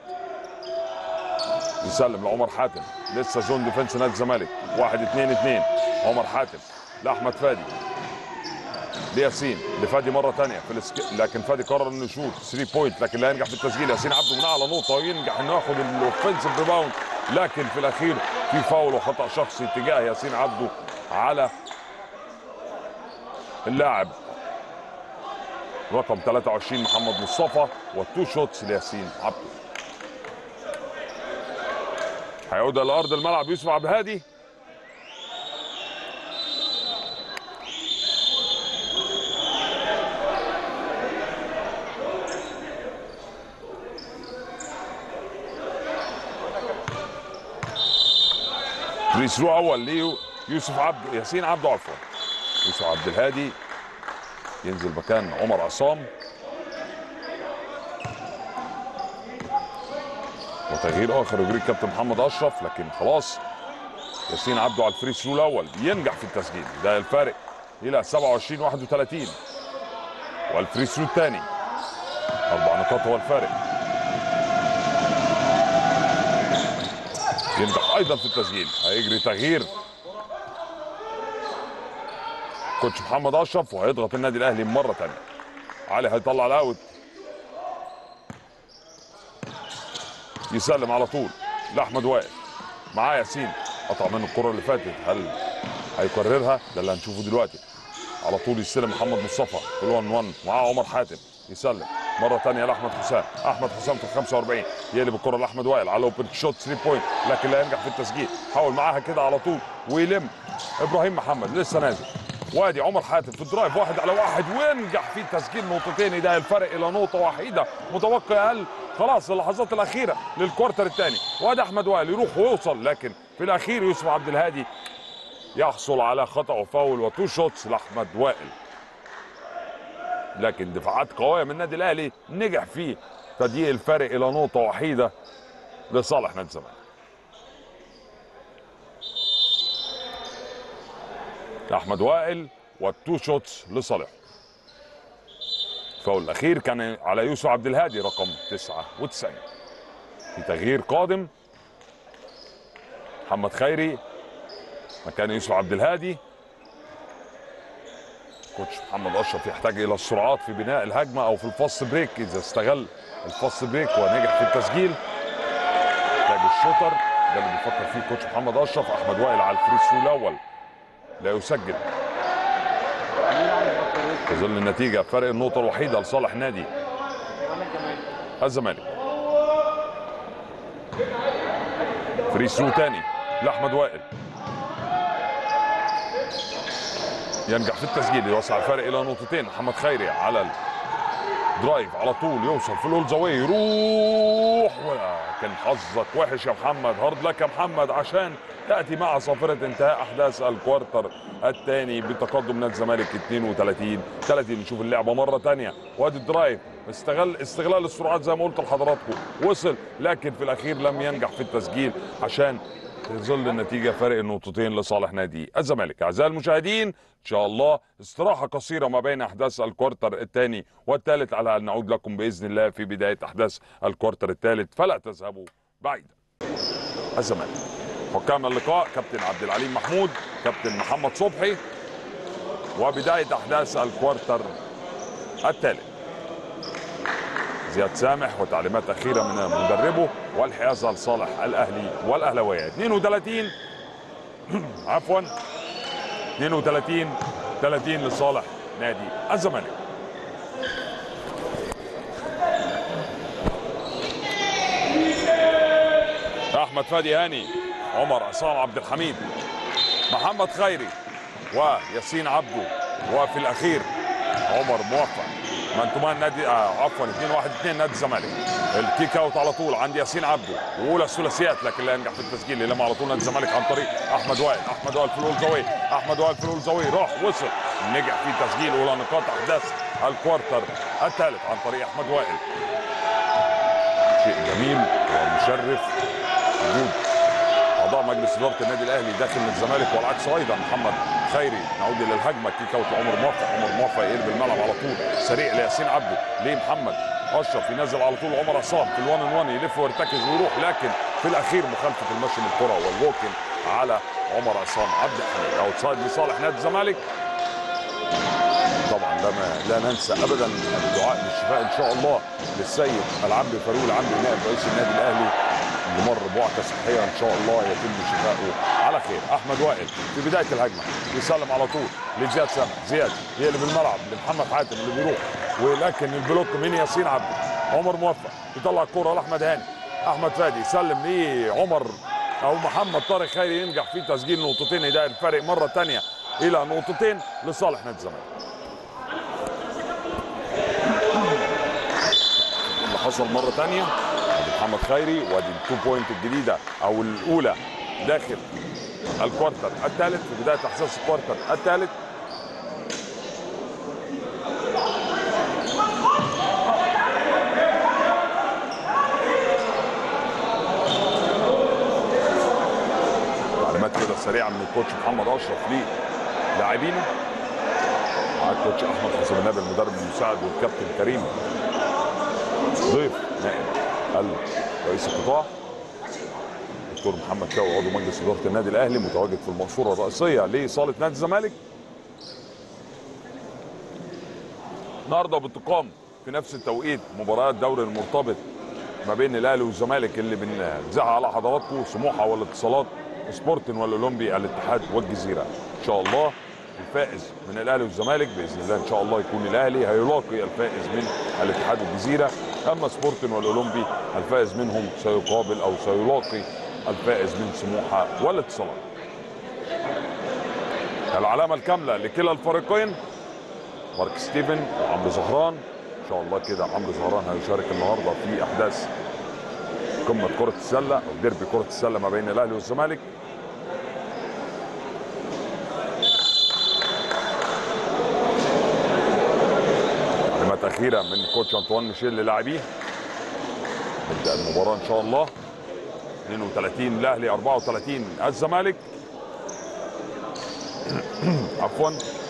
Speaker 2: يسلم لعمر حاتم لسه زون ديفنس نادي الزمالك واحد اتنين اتنين عمر حاتم لاحمد فادي لياسين لفادي مره ثانيه في السك... لكن فادي قرر انه يشوط 3 بوينت لكن لا ينجح في التسجيل ياسين عبده من اعلى نقطه وينجح انه ياخد الاوفنسيف ريباوند لكن في الاخير في فاول وخطا شخصي تجاه ياسين عبده على اللاعب رقم 23 محمد مصطفى والتو شوتس لياسين عبده هيعود الى ارض الملعب يوسف عبد الهادي فري ثرو اول ليه يوسف عبد ياسين عبده عفوا يوسف عبد الهادي ينزل مكان عمر عصام وتغيير اخر يجري الكابتن محمد اشرف لكن خلاص ياسين عبده على الفري ثرو الاول ينجح في التسجيل ده الفارق الى 27 31 والفري ثرو الثاني اربع نقاط هو الفارق ينجح ايضا في التسجيل هيجري تغيير كوتش محمد اشرف وهيضغط النادي الاهلي مره ثانيه علي هيطلع الاوت يسلم على طول لاحمد وائل معاه ياسين قطع منه الكره اللي فاتت هل هيكررها ده اللي هنشوفه دلوقتي على طول يستلم محمد مصطفى في ال 1 1 معاه عمر حاتم يسلم مره ثانيه لاحمد حسام احمد حسام في ال 45 يقلب الكره لاحمد وائل على اوبن شوت 3 بوينت لكن لا ينجح في التسجيل حاول معاها كده على طول ويلم ابراهيم محمد لسه نازل وادي عمر حاتم في الدرايف واحد على واحد وينجح في تسجيل نقطتين ده الفرق الى نقطه وحيده متوقع اقل خلاص اللحظات الاخيره للكوارتر الثاني وادي احمد وائل يروح ويوصل لكن في الاخير يوسف عبد الهادي يحصل على خطا وفاول وتو شوتس لاحمد وائل لكن دفاعات قويه من النادي الاهلي نجح في تضييق الفرق الى نقطه وحيده لصالح نادي الزمالك احمد وائل والتو شوتس لصالحه الفاول الاخير كان على يوسف عبد الهادي رقم 99 في تغيير قادم محمد خيري مكان يوسف عبد الهادي كوتش محمد اشرف يحتاج الى السرعات في بناء الهجمه او في الفاست بريك اذا استغل الفاست بريك ونجح في التسجيل يحتاج الشوتر ده اللي بيفكر فيه كوتش محمد اشرف احمد وائل على الفري ثرو الاول لا يسجل تظل النتيجه فرق النقطه الوحيده لصالح نادي الزمالك فري ثرو تاني لاحمد وائل ينجح في التسجيل يوسع الفرق الى نقطتين محمد خيري على الدرايف على طول يوصل في الاول زاويه يروح ولكن حظك وحش يا محمد هارد لك يا محمد عشان تاتي مع صافره انتهاء احداث الكوارتر الثاني بتقدم نادي الزمالك 32 30 نشوف اللعبه مره ثانيه وادي الدرايف استغل استغلال السرعات زي ما قلت لحضراتكم وصل لكن في الاخير لم ينجح في التسجيل عشان تظل النتيجه فارق النقطتين لصالح نادي الزمالك اعزائي المشاهدين ان شاء الله استراحه قصيره ما بين احداث الكوارتر الثاني والثالث على ان نعود لكم باذن الله في بدايه احداث الكوارتر الثالث فلا تذهبوا بعيدا الزمالك حكام اللقاء كابتن عبد العليم محمود كابتن محمد صبحي وبدايه احداث الكوارتر الثالث زياد سامح وتعليمات اخيره من مدربه والحيازه لصالح الاهلي والاهلاويه 32 عفوا 32 30 لصالح نادي الزمالك احمد فادي هاني عمر عصام عبد الحميد محمد خيري وياسين عبده وفي الاخير عمر موفق منتومان نادي آه عفوا 2 1 2 نادي الزمالك الكيك اوت على طول عند ياسين عبده واولى الثلاثيات لكن لا ينجح في التسجيل لما على طول نادي الزمالك عن طريق احمد وائل احمد وائل في الاول زاويه احمد وائل في الاول زاويه راح وصل نجح في تسجيل اولى نقاط احداث الكوارتر الثالث عن طريق احمد وائل شيء جميل ومشرف وجود اعضاء مجلس اداره النادي الاهلي داخل الزمالك والعكس ايضا محمد خيري نعود الى الهجمه كيك اوت عمر موفق عمر موفق يقلب الملعب على طول سريع لياسين عبده ليه محمد اشرف ينزل على طول عمر عصام في الوان ان وان يلف ويرتكز ويروح لكن في الاخير مخالفه المشي من الكره والووكن على عمر عصام عبد الحميد اوت سايد لصالح نادي الزمالك طبعا لا ما لا ننسى ابدا الدعاء بالشفاء ان شاء الله للسيد العمري فاروق العمري نائب رئيس النادي الاهلي اللي مر بوعكه صحيه ان شاء الله يتم شفائه على خير احمد وائل في بدايه الهجمه يسلم على طول لزياد سامح زياد يقلب الملعب لمحمد حاتم اللي بيروح ولكن البلوك من ياسين عبده عمر موفق يطلع الكوره لاحمد هاني احمد فادي يسلم لعمر او محمد طارق خيري ينجح في تسجيل نقطتين يدعي الفارق مره ثانيه الى نقطتين لصالح نادي الزمالك اللي حصل مره ثانيه ادي محمد خيري وادي التو بوينت الجديده او الاولى داخل الكوارتر الثالث في بدايه احداث الكوارتر الثالث تعليمات كده سريعه من الكوتش محمد اشرف للاعبينه مع الكوتش احمد حسن النبي المدرب المساعد والكابتن كريم ضيف نائب رئيس القطاع دكتور محمد شاوي عضو مجلس اداره النادي الاهلي متواجد في المقصوره الرئيسيه لصاله نادي الزمالك النهارده بتقام في نفس التوقيت مباريات دوري المرتبط ما بين الاهلي والزمالك اللي بنذاعها على حضراتكم سموحه والاتصالات سبورتن والاولمبي الاتحاد والجزيره ان شاء الله الفائز من الاهلي والزمالك باذن الله ان شاء الله يكون الاهلي هيلاقي الفائز من الاتحاد والجزيره اما سبورتن والاولمبي الفائز منهم سيقابل او سيلاقي الفائز من سموحه والاتصالات العلامه الكامله لكلا الفريقين مارك ستيفن وعمرو زهران ان شاء الله كده عمرو زهران هيشارك النهارده في احداث قمه كره السله او ديربي كره السله ما بين الاهلي والزمالك تعليمات اخيره من كوتش انطوان ميشيل للاعبيه نبدا المباراه ان شاء الله 32 الاهلي 34 الزمالك عفوا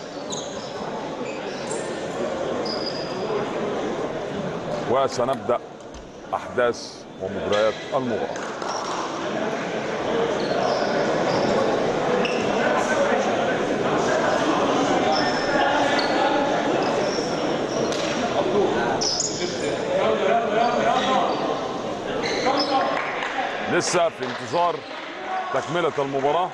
Speaker 2: وسنبدا احداث ومباريات المباراه لسه في انتظار تكمله المباراه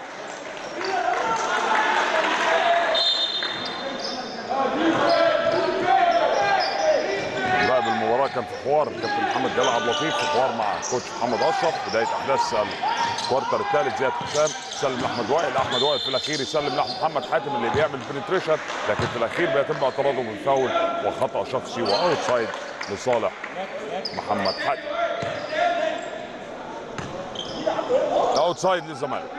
Speaker 2: راقب المباراه كان في حوار كابتن محمد جلال عبد اللطيف في حوار مع كوتش محمد اشرف بدايه احداث الكوارتر الثالث زياد حسام سلم لاحمد وائل احمد وائل في الاخير يسلم لمحمد حاتم اللي بيعمل بنتريشن لكن في الاخير بيتم اعتراضه بالفاول وخطا شخصي واوت سايد لصالح محمد حاتم اوت سايد للزمالك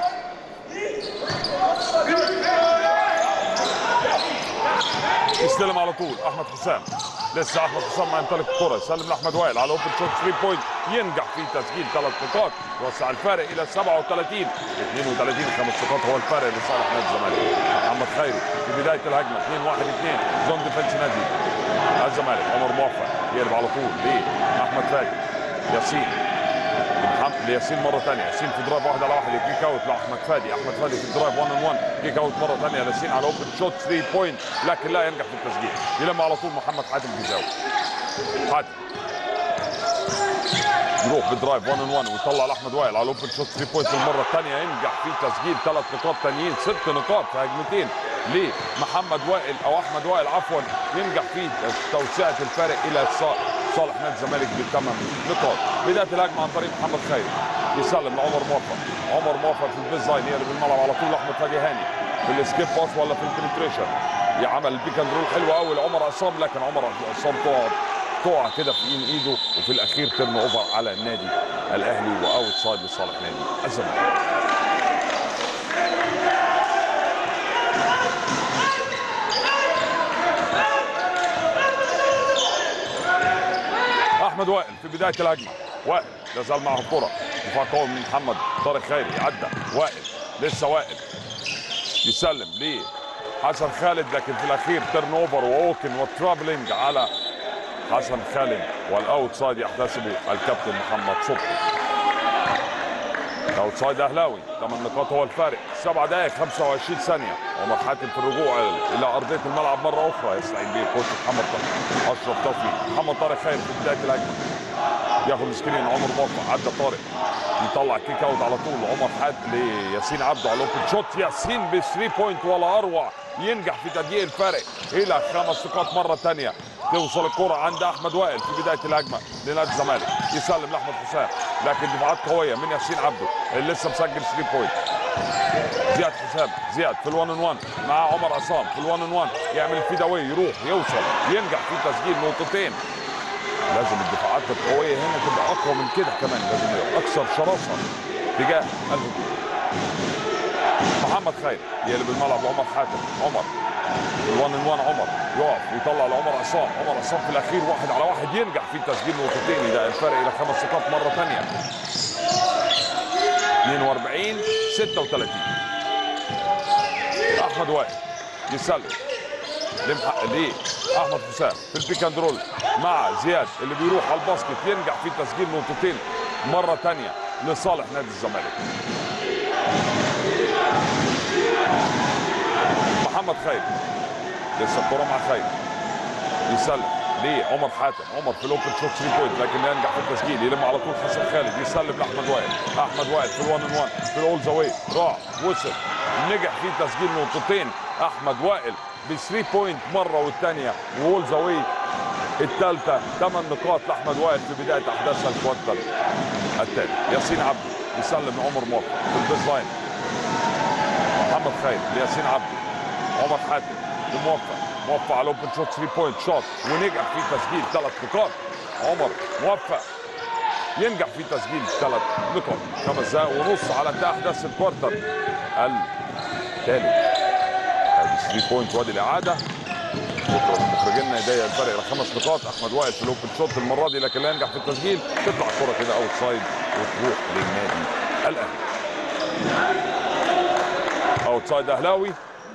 Speaker 2: يستلم على طول احمد حسام لسه احمد حسام ما يمتلك الكره يسلم لاحمد وائل على اوبن شوت 3 بوينت ينجح في تسجيل ثلاث نقاط يوسع الفارق الى 37 32 خمس نقاط هو الفارق لصالح نادي الزمالك محمد خيري في بدايه الهجمه 2 1 2 زون ديفنس نادي الزمالك عمر موفق يقلب على طول لاحمد فادي ياسين لمحمد لياسين مره ثانيه ياسين في درايف واحد على واحد كيك اوت لاحمد فادي احمد فادي في الدرايف 1 ان 1 كيك اوت مره ثانيه ياسين على اوبن شوت 3 بوينت لكن لا ينجح في التسجيل يلم على طول محمد حاتم في زاويه حاتم يروح بدرايف 1 ان 1 ويطلع لاحمد وائل على اوبن شوت 3 بوينت المره الثانيه ينجح في تسجيل ثلاث نقاط ثانيين ست نقاط في هجمتين لمحمد وائل او احمد وائل عفوا ينجح في توسعه الفارق الى صالح نادي الزمالك بثمان نقاط بدايه الهجمه عن طريق محمد خيري يسلم لعمر موفق عمر موفق في البيز لاين يقلب الملعب على طول لاحمد فادي هاني في السكيب باس ولا في البنتريشن يعمل البيك اند رول حلو قوي لعمر عصام لكن عمر عصام تقع تقع كده في ايد ايده وفي الاخير ترن اوفر على النادي الاهلي واوت سايد لصالح نادي الزمالك احمد وائل في بدايه الهجمه وائل لا زال معه الكره دفاع قوي من محمد طارق خيري عدى وائل لسه وائل يسلم ليه حسن خالد لكن في الاخير تيرن اوفر واوكن وترابلينج على حسن خالد والاوت سايد يحتسبه الكابتن محمد صبحي اوت سايد اهلاوي 8 نقاط هو الفارق 7 دقائق 25 ثانيه عمر حاتم في الرجوع الى ارضيه الملعب مره اخرى يستعين به كوتش محمد طارق اشرف توفيق محمد طارق خير في بدايه الهجمه ياخد سكرين عمر موفق عدى طارق يطلع كيك اوت على طول عمر حاتم لياسين عبده على الاوبن شوت ياسين ب 3 بوينت ولا اروع ينجح في تضييق الفارق الى خمس نقاط مره ثانيه توصل الكرة عند احمد وائل في بدايه الهجمه لنادي الزمالك يسلم لاحمد حسام لكن دفاعات قويه من ياسين عبده اللي لسه مسجل 3 بوينت زياد حسام زياد في الوان ان وان مع عمر عصام في الوان ان وان يعمل الفيد اواي يروح يوصل ينجح في تسجيل نقطتين لازم الدفاعات القويه هنا تبقى اقوى من كده كمان لازم يبقى اكثر شراسه تجاه الهجوم محمد خير يقلب الملعب لعمر حاتم عمر الوان ان وان عمر يقف ويطلع لعمر عصام عمر عصام في الاخير واحد على واحد ينجح في تسجيل نقطتين يدعي الفرق الى خمس نقاط مره ثانيه 42 36 احمد وائل يسلم لمحق ليه احمد حسام في البيك اند رول مع زياد اللي بيروح على الباسكت ينجح في تسجيل نقطتين مره ثانيه لصالح نادي الزمالك محمد خير لسه الكرة مع خير يسلم ليه عمر حاتم عمر في الاوبن شوت 3 بوينت لكن ينجح في التسجيل يلم على طول حسن خالد يسلم لاحمد وائل احمد وائل في الوان ان وان في الاول ذا واي راح وصل نجح في تسجيل نقطتين احمد وائل ب 3 بوينت مره والثانيه وول ذا واي الثالثه ثمان نقاط لاحمد وائل في بدايه احداث الكوارتر الثاني ياسين عبده يسلم لعمر موفق في البيز لاين محمد خير لياسين عبده عمر حاتم لموفق موفق على اوبن شوت 3 بوينت شوت ونجح في تسجيل ثلاث نقاط عمر موفق ينجح في تسجيل ثلاث نقاط خمس دقائق ونص على انتهاء احداث الكوارتر الثالث ادي 3 بوينت وادي الاعاده شكرا للمخرجين سجلنا هدايا الفرق الى خمس نقاط احمد وائل في الاوبن شوت المره دي لكن لا ينجح في التسجيل تطلع الكره كده اوت سايد وتروح للنادي الاهلي اوت سايد اهلاوي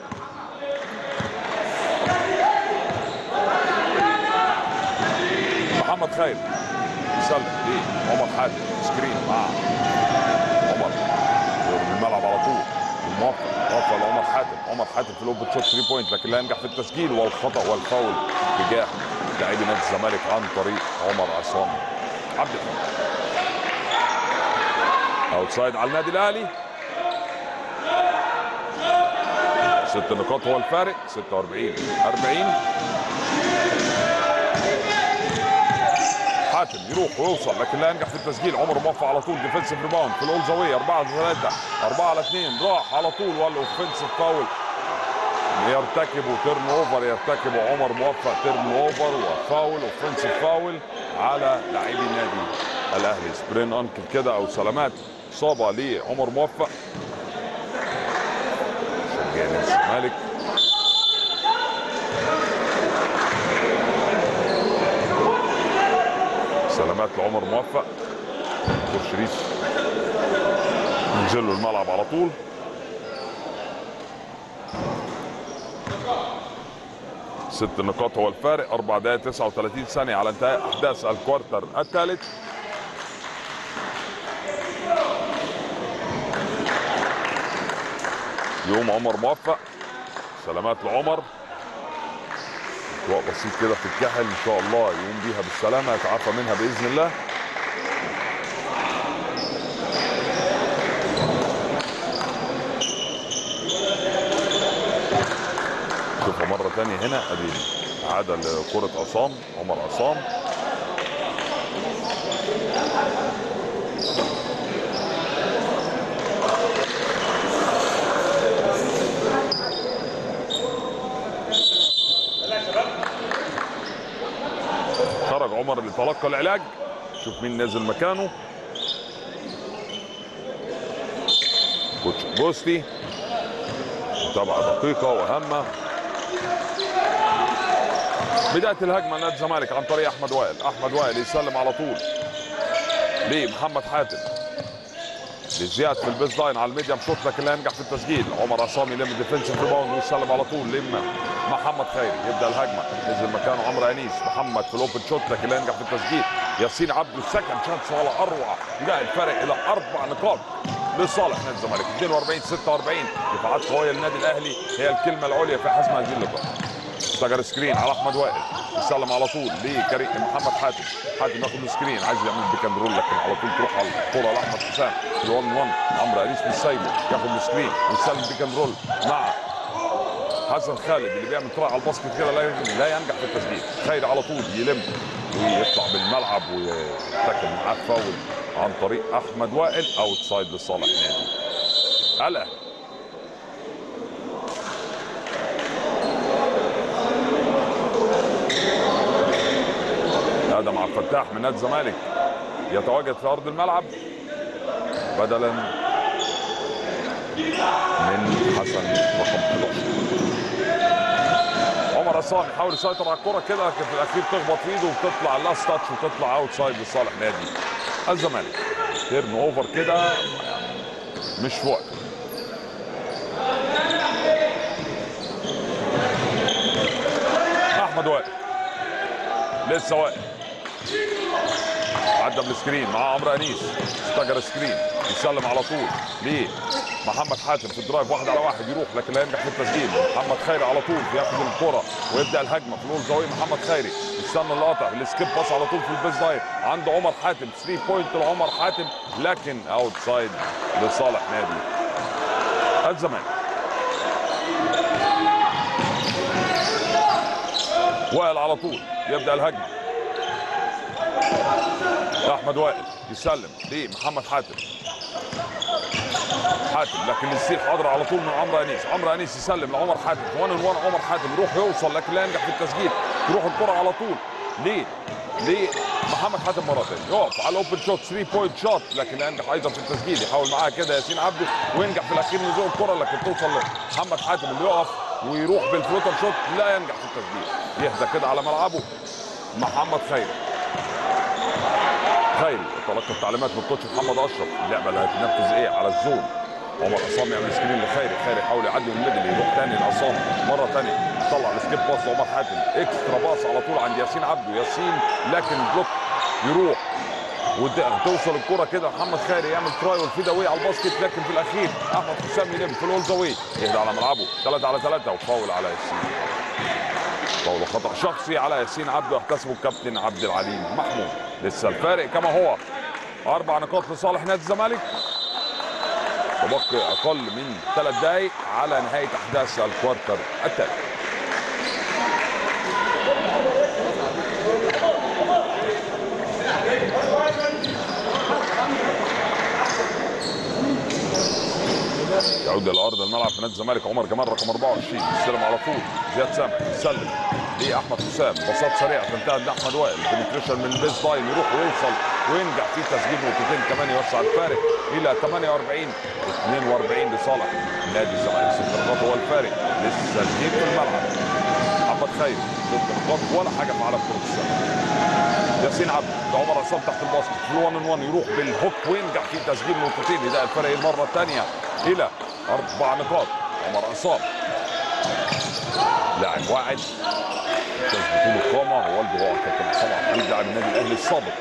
Speaker 2: محمد خير سلم ليه عمر حاتم سكرين مع عمر من الملعب على طول الموفق موفق لعمر حاتم عمر حاتم في الاوبن شوت 3 بوينت لكن لا ينجح في التسجيل والخطا والفاول تجاه لاعبي نادي الزمالك عن طريق عمر عصام عبد الحميد اوتسايد على النادي الاهلي ست نقاط هو الفارق 46 40 حاتم يروح ويوصل لكن لا ينجح في التسجيل عمر موفق على طول ديفنسيف ريباوند في الاول زاويه 4 على 3 4 على 2 راح على طول والاوفنسيف فاول يرتكب تيرن اوفر يرتكب عمر موفق تيرن اوفر وفاول اوفنسيف فاول على لاعبي النادي الاهلي سبرين انكل كده او سلامات اصابه لعمر موفق شجع نادي الزمالك سلامات لعمر موفق دكتور شريف ينزل له الملعب على طول ست نقاط هو الفارق أربع دقائق 39 ثانية على انتهاء أحداث الكوارتر الثالث يوم عمر موفق سلامات لعمر اجواء بسيط كده في الكحل ان شاء الله يقوم بيها بالسلامه يتعافى منها باذن الله شوفها مره تانية هنا ادي عاده لكره عصام عمر عصام خرج عمر لتلقى العلاج شوف مين نازل مكانه كوتش بوستي متابعة دقيقة وهامة بداية الهجمة نادي الزمالك عن طريق أحمد وائل أحمد وائل يسلم على طول لمحمد حاتم لزياد في البيز لاين على الميديم شوت لكن لا ينجح في التسجيل عمر عصام يلم ديفنسيف ريباوند ويسلم على طول لما محمد خيري يبدا الهجمه نزل مكانه عمرو انيس محمد في الاوبن شوت لكن لا ينجح في التسجيل ياسين عبده السكن شانس ولا اروع لا الفرق الى اربع نقاط لصالح نادي الزمالك 42 46 دفاعات قويه للنادي الاهلي هي الكلمه العليا في حسم هذه اللقاء استجر سكرين على احمد وائل يسلم على طول لكريم محمد حاتم حاتم ياخد السكرين عايز يعمل بيك اند رول لكن على طول تروح على الكوره لاحمد حسام في 1 1 عمرو انيس مش سايبه ياخد السكرين ويسلم بيك اند رول مع حسن خالد اللي بيعمل طلع على الباسكت كده لا لا ينجح في التسجيل خير على طول يلم ويطلع بالملعب ويرتكب معاه فاول عن طريق احمد وائل اوت سايد لصالح نادي الاهلي ادم عبد الفتاح من نادي الزمالك يتواجد في ارض الملعب بدلا من حسن رقم 11 عمر عصام يحاول يسيطر على الكره كده لكن في الاخير تخبط في ايده وتطلع لاست تاتش وتطلع اوت سايد لصالح نادي الزمالك تيرن اوفر كده يعني مش في وقته احمد وائل لسه واقف عدى بالسكرين مع عمرو انيس استجر سكرين يسلم على طول ليه محمد حاتم في الدرايف واحد على واحد يروح لكن لا ينجح في التسجيل محمد خيري على طول بياخد الكره ويبدا الهجمه في الاول زاويه محمد خيري يستنى القطع السكيب باس على طول في البيز لاين عند عمر حاتم 3 بوينت لعمر حاتم لكن اوت سايد لصالح نادي الزمالك وائل على طول يبدا الهجمه احمد وائل يسلم لمحمد حاتم حاتم لكن السيل حاضر على طول من عمرو انيس عمرو انيس يسلم لعمر حاتم 1 1 عمر حاتم يروح يوصل لكن لا ينجح في التسجيل تروح الكره على طول ليه ليه محمد حاتم مره ثانيه يقف على الاوبن شوت 3 بوينت شوت لكن لا ينجح ايضا في التسجيل يحاول معاها كده ياسين عبده وينجح في الاخير نزول الكره لكن توصل لمحمد حاتم اللي يقف ويروح بالفلوتر شوت لا ينجح في التسجيل يهدى كده على ملعبه محمد خيري خيري تلقى التعليمات من الكوتش محمد اشرف اللعبه اللي هتنفذ ايه على الزون عمر عصام يعمل سكرين لخيري خيري يحاول يعدي من الميدل يروح تاني لعصام مره تانية طلع السكيب باص لعمر حاتم اكسترا باص على طول عند ياسين عبده ياسين لكن بلوك يروح وتوصل الكرة كده محمد خيري يعمل تراي والفيدا واي على الباسكت لكن في الاخير احمد حسام يلم في الاول زاوية يهدى على ملعبه 3 على 3 وفاول على ياسين فاول خطا شخصي على ياسين عبده يحتسبه الكابتن عبد العليم محمود لسه الفارق كما هو اربع نقاط لصالح نادي الزمالك وبقي اقل من ثلاث دقائق على نهايه احداث الكوارتر الثالث يعود الى ارض الملعب في نادي الزمالك عمر جمال رقم 24 يستلم على طول زياد سامح يسلم لاحمد حسام باصات سريعه تنتهي لاحمد وائل بنتريشن من البيس لاين يروح ويوصل وينجح في تسجيل نقطتين كمان يوسع الفارق الى 48 42 لصالح نادي الزمالك ست نقاط هو الفارق لسه اثنين في الملعب محمد خيري ست نقاط ولا حاجه في عالم كره السله ياسين عبد ده عمر عصام تحت الباسكت في الوان ان وان يروح بالهوك وينجح في تسجيل نقطتين يدق الفرق المره الثانيه الى اربع نقاط عمر عصام لاعب واعد تثبت له قامه والده هو كابتن عصام عبد الحميد لاعب النادي الاهلي السابق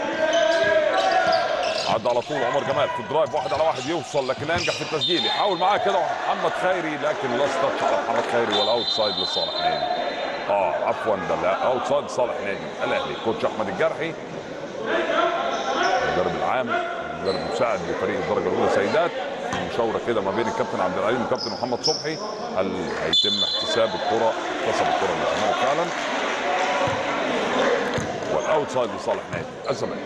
Speaker 2: عدى على طول عمر جمال في الدرايف واحد على واحد يوصل لكن لا ينجح في التسجيل يحاول معاه كده محمد خيري لكن لا استطاع على محمد خيري والاوت سايد لصالح نادي اه عفوا ده لا اوت سايد صالح نادي الاهلي كوتش احمد الجرحي المدرب العام المدرب المساعد لفريق الدرجه الاولى سيدات مشاوره كده ما بين الكابتن عبد العليم والكابتن محمد صبحي هل هيتم احتساب الكره احتسب الكره للزمالك فعلا والاوت سايد لصالح نادي الزمالك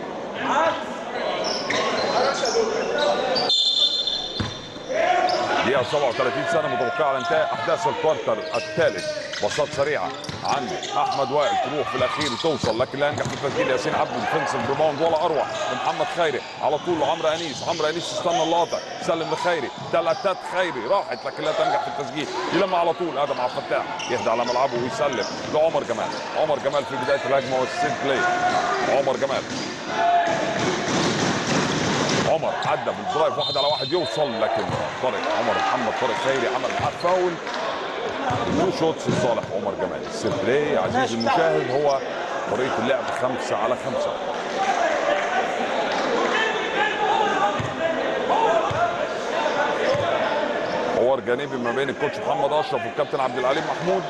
Speaker 2: دقيقة 37 سنة متوقعة على انتهاء أحداث الكوارتر الثالث باصات سريعة عند أحمد وائل تروح في الأخير توصل لكن لا ينجح في تسجيل ياسين عبد ديفنسيف ريباوند ولا أروع محمد خيري على طول عمرو أنيس عمرو أنيس استنى اللقطة سلم لخيري ثلاثات خيري راحت لكن لا تنجح في التسجيل يلم على طول آدم عبد الفتاح يهدى على ملعبه ويسلم لعمر جمال عمر جمال في بداية الهجمة والسيت بلاي عمر جمال عمر عدى بالدرايف واحد على واحد يوصل لكن طارق عمر محمد طارق خيري عمل معاه فاول تو شوتس لصالح عمر جمال السيت بلاي عزيزي المشاهد هو طريقه اللعب خمسه على خمسه حوار جانبي ما بين الكوتش محمد اشرف والكابتن عبد العليم محمود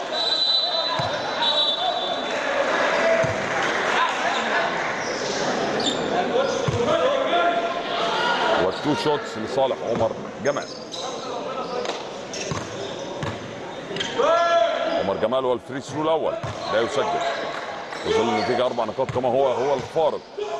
Speaker 2: والتو شوتس لصالح عمر جمال عمر جمال هو الفري ثرو الاول لا يسجل وصل النتيجه اربع نقاط كما هو هو الفارق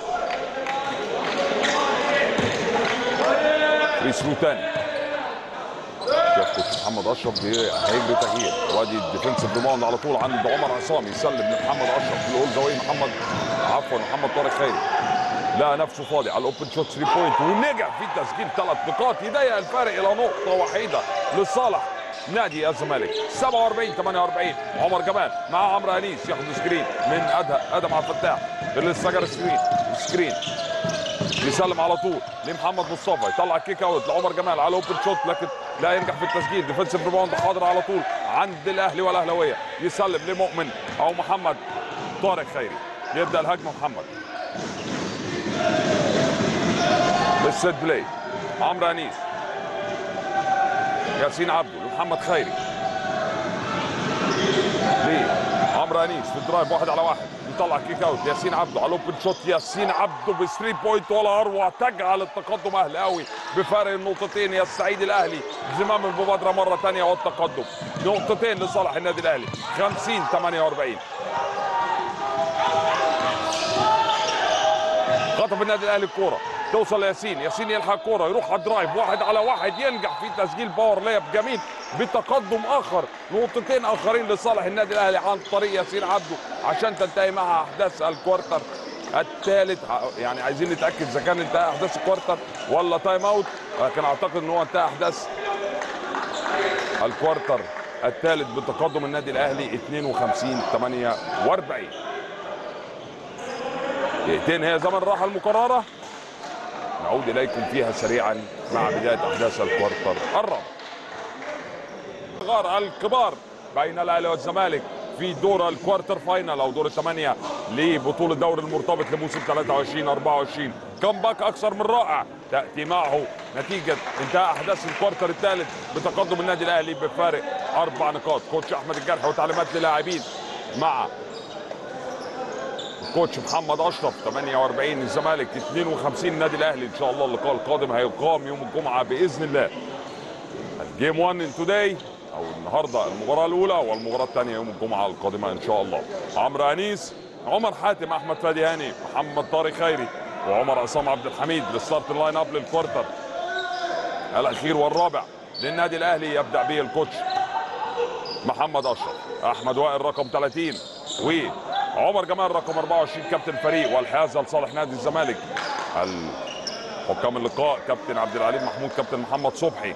Speaker 2: فري ثرو ثاني شاف كوتش محمد اشرف بي- هيجري تغيير وادي الديفنسيف ريباوند على طول عند عمر عصام يسلم لمحمد اشرف في الاول زاويه محمد عفوا محمد طارق خيري لقى نفسه فاضي على الاوبن شوت 3 بوينت ونجح في تسجيل ثلاث نقاط يضيق الفارق الى نقطه وحيده لصالح نادي الزمالك 47 48 عمر جمال مع عمرو انيس ياخد سكرين من ادهم ادم عبد الفتاح اللي سجل سكرين سكرين يسلم على طول لمحمد مصطفى يطلع كيك اوت لعمر جمال على اوبن شوت لكن لا ينجح في التسجيل ديفنسيف ريباوند حاضر على طول عند الاهلي والاهلاويه يسلم لمؤمن او محمد طارق خيري يبدا الهجمه محمد بالسيت بلاي عمرو انيس ياسين عبده لمحمد خيري ليه عمرو انيس في الدرايف واحد على واحد يطلع كيك اوت ياسين عبده على الاوبن شوت ياسين عبده بثري بوينت ولا اروع تجعل التقدم اهلاوي بفارق النقطتين يا السعيد الاهلي زمام المبادره مره ثانيه والتقدم نقطتين لصالح النادي الاهلي 50 48 خطف النادي الاهلي الكوره توصل لياسين ياسين يلحق الكوره يروح على الدرايف واحد على واحد ينجح في تسجيل باور لياب جميل بتقدم اخر نقطتين اخرين لصالح النادي الاهلي عن طريق ياسين عبده عشان تنتهي معها احداث الكوارتر الثالث يعني عايزين نتاكد اذا كان انتهى احداث الكوارتر ولا تايم اوت لكن اعتقد ان هو انتهى احداث الكوارتر الثالث بتقدم النادي الاهلي 52 48 دقيقتين هي زمن الراحه المقرره نعود اليكم فيها سريعا مع بدايه احداث الكوارتر الرابع الصغار الكبار بين الاهلي والزمالك في دور الكوارتر فاينل او دور الثمانيه لبطوله دوري المرتبط لموسم 23 24 كمباك اكثر من رائع تاتي معه نتيجه انتهاء احداث الكوارتر الثالث بتقدم النادي الاهلي بفارق اربع نقاط كوتش احمد الجرح وتعليمات للاعبين مع كوتش محمد اشرف 48 الزمالك 52 النادي الاهلي ان شاء الله اللقاء القادم هيقام يوم الجمعه باذن الله الجيم 1 ان توداي او النهارده المباراه الاولى والمباراه الثانيه يوم الجمعه القادمه ان شاء الله عمرو انيس عمر حاتم احمد فادي هاني محمد طارق خيري وعمر عصام عبد الحميد للستارت لاين اب للكوارتر الاخير والرابع للنادي الاهلي يبدا به الكوتش محمد اشرف احمد وائل رقم 30 وعمر جمال رقم 24 كابتن الفريق والحيازه لصالح نادي الزمالك ال- حكام اللقاء كابتن عبد العليم محمود كابتن محمد صبحي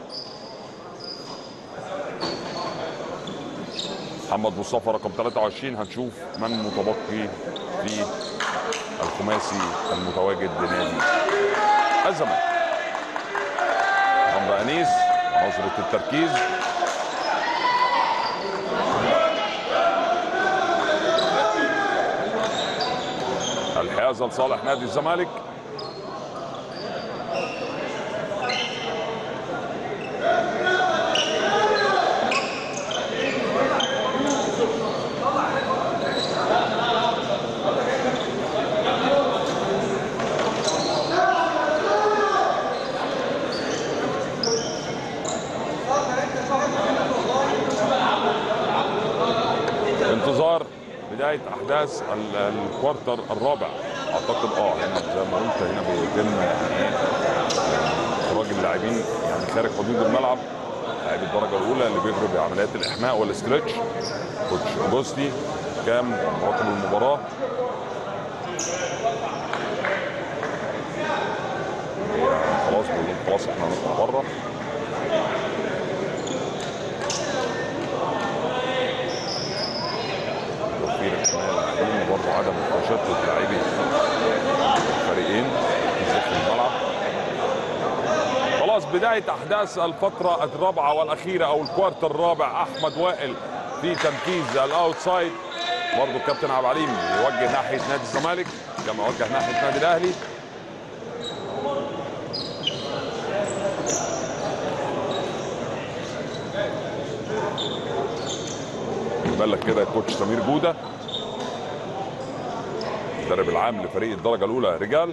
Speaker 2: محمد مصطفى رقم 23 هنشوف من متبقي في الخماسي المتواجد لنادي الزمالك عمرو انيس نظره التركيز الحيازه لصالح نادي الزمالك انتظار بدايه احداث ال- الكوارتر الرابع اعتقد اه هنا زي ما قلت هنا بيتم يعني ايه اخراج اللاعبين يعني خارج حدود الملعب لاعبي الدرجه الاولى اللي بيجروا بعمليات الاحماء والاسترتش كوتش جوستي كام مراقب المباراه يعني خلاص بيقول لهم خلاص احنا هنطلع بره توفير الحمايه للاعبين وبرضه عدم التشتت لاعبي الفريقين بالذات في الملعب خلاص بدايه احداث الفتره الرابعه والاخيره او الكوارتر الرابع احمد وائل في تنفيذ الاوتسايد برضه الكابتن عبد العليم يوجه ناحيه نادي الزمالك كما وجه ناحيه النادي الاهلي بالك كده كوتش سمير جوده المدرب العام لفريق الدرجه الاولى رجال